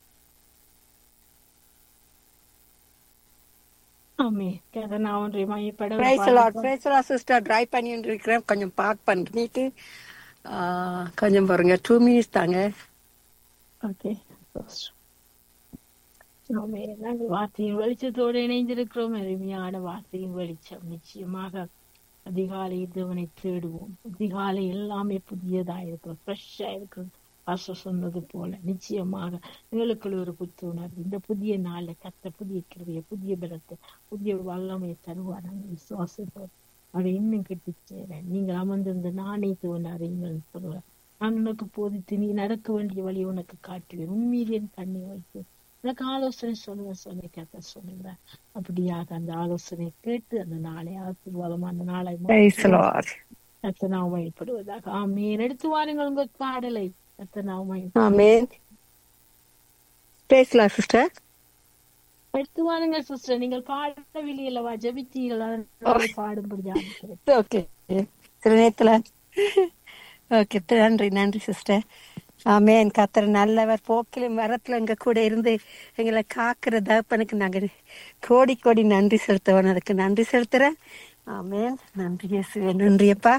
ஆமே கதை நான் ஒன்றை மையப்பட praise lord praise lord sister try பண்ணிட்டு இருக்கிறேன் கொஞ்சம் பார்க் பண்ணிட்டு ஆ, கொஞ்சம் பாருங்க டூ மினிட்ஸ் தாங்க ஓகே ஆமே நாங்கள் வார்த்தையின் வெளிச்சத்தோடு இணைந்திருக்கிறோம் அருமையான வார்த்தையின் வெளிச்சம் நிச்சயமாக அதிகாலை தேவனை தேடுவோம் அதிகாலை எல்லாமே புதியதா இருக்கும் ஃப்ரெஷ்ஷா இருக்கும் பாஸ்டர் சொன்னது போல நிச்சயமாக எங்களுக்குள்ள ஒரு புத்துணர்வு இந்த புதிய நாள்ல கத்த புதிய கிருவிய புதிய பலத்தை புதிய வல்லமையை தருவார் நாங்கள் விசுவாசத்தோடு அதை இன்னும் கெட்டி சேர நீங்கள் அமர்ந்திருந்த நானே தோன் அறிங்கள் சொல்லுவார் நான் உனக்கு போதித்து நீ நடக்க வேண்டிய வழி உனக்கு காட்டுவேன் உண்மையிலே என் கண்ணை வைத்து உனக்கு ஆலோசனை சொல்லுவேன் சொல்லி கத்த சொல்லுகிறார் அப்படியாக அந்த ஆலோசனை கேட்டு அந்த நாளை ஆசீர்வாதம் அந்த நாளை பிரைஸ் லாட் கத்த நாம் வழிபடுவதாக ஆமீன் எடுத்து வாருங்கள் உங்க பாடலை கத்த நாம் ஆமென் பிரைஸ் லாட் சிஸ்டர் எடுத்து வாருங்கள் சிஸ்டர் நீங்கள் பாடவில்லை அல்லவா ஜபித்தீர்கள் அதனால பாடும்படியாக ஓகே சில நேரத்துல ஓகே நன்றி நன்றி சிஸ்டர் ஆமேன் கத்தர் நல்லவர் போக்கிலும் மரத்துல எங்க கூட இருந்து எங்களை காக்கிற தகப்பனுக்கு நாங்க கோடி கோடி நன்றி செலுத்தவன் அதுக்கு நன்றி செலுத்துறேன் ஆமேன் நன்றி இயேசுவே நன்றியப்பா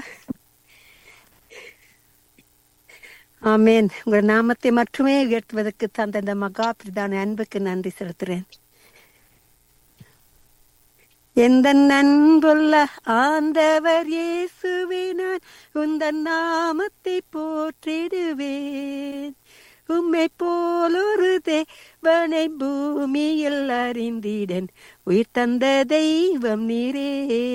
ஆமேன் உங்க நாமத்தை மட்டுமே உயர்த்துவதற்கு தந்த இந்த மகா பிரதான அன்புக்கு நன்றி செலுத்துறேன் எந்த நண்புள்ள ஆண்டவர் இயேசுவே நான் உந்தன் நாமத்தை போற்றிடுவேன் உம்மை போலொரு தேவனை பூமியில் அறிந்திடன் உயிர் தந்த தெய்வம் நீரே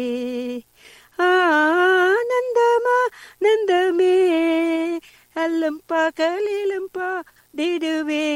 ஆனந்தமா நந்தமே அல்லும் பகலிலும் பாடிடுவே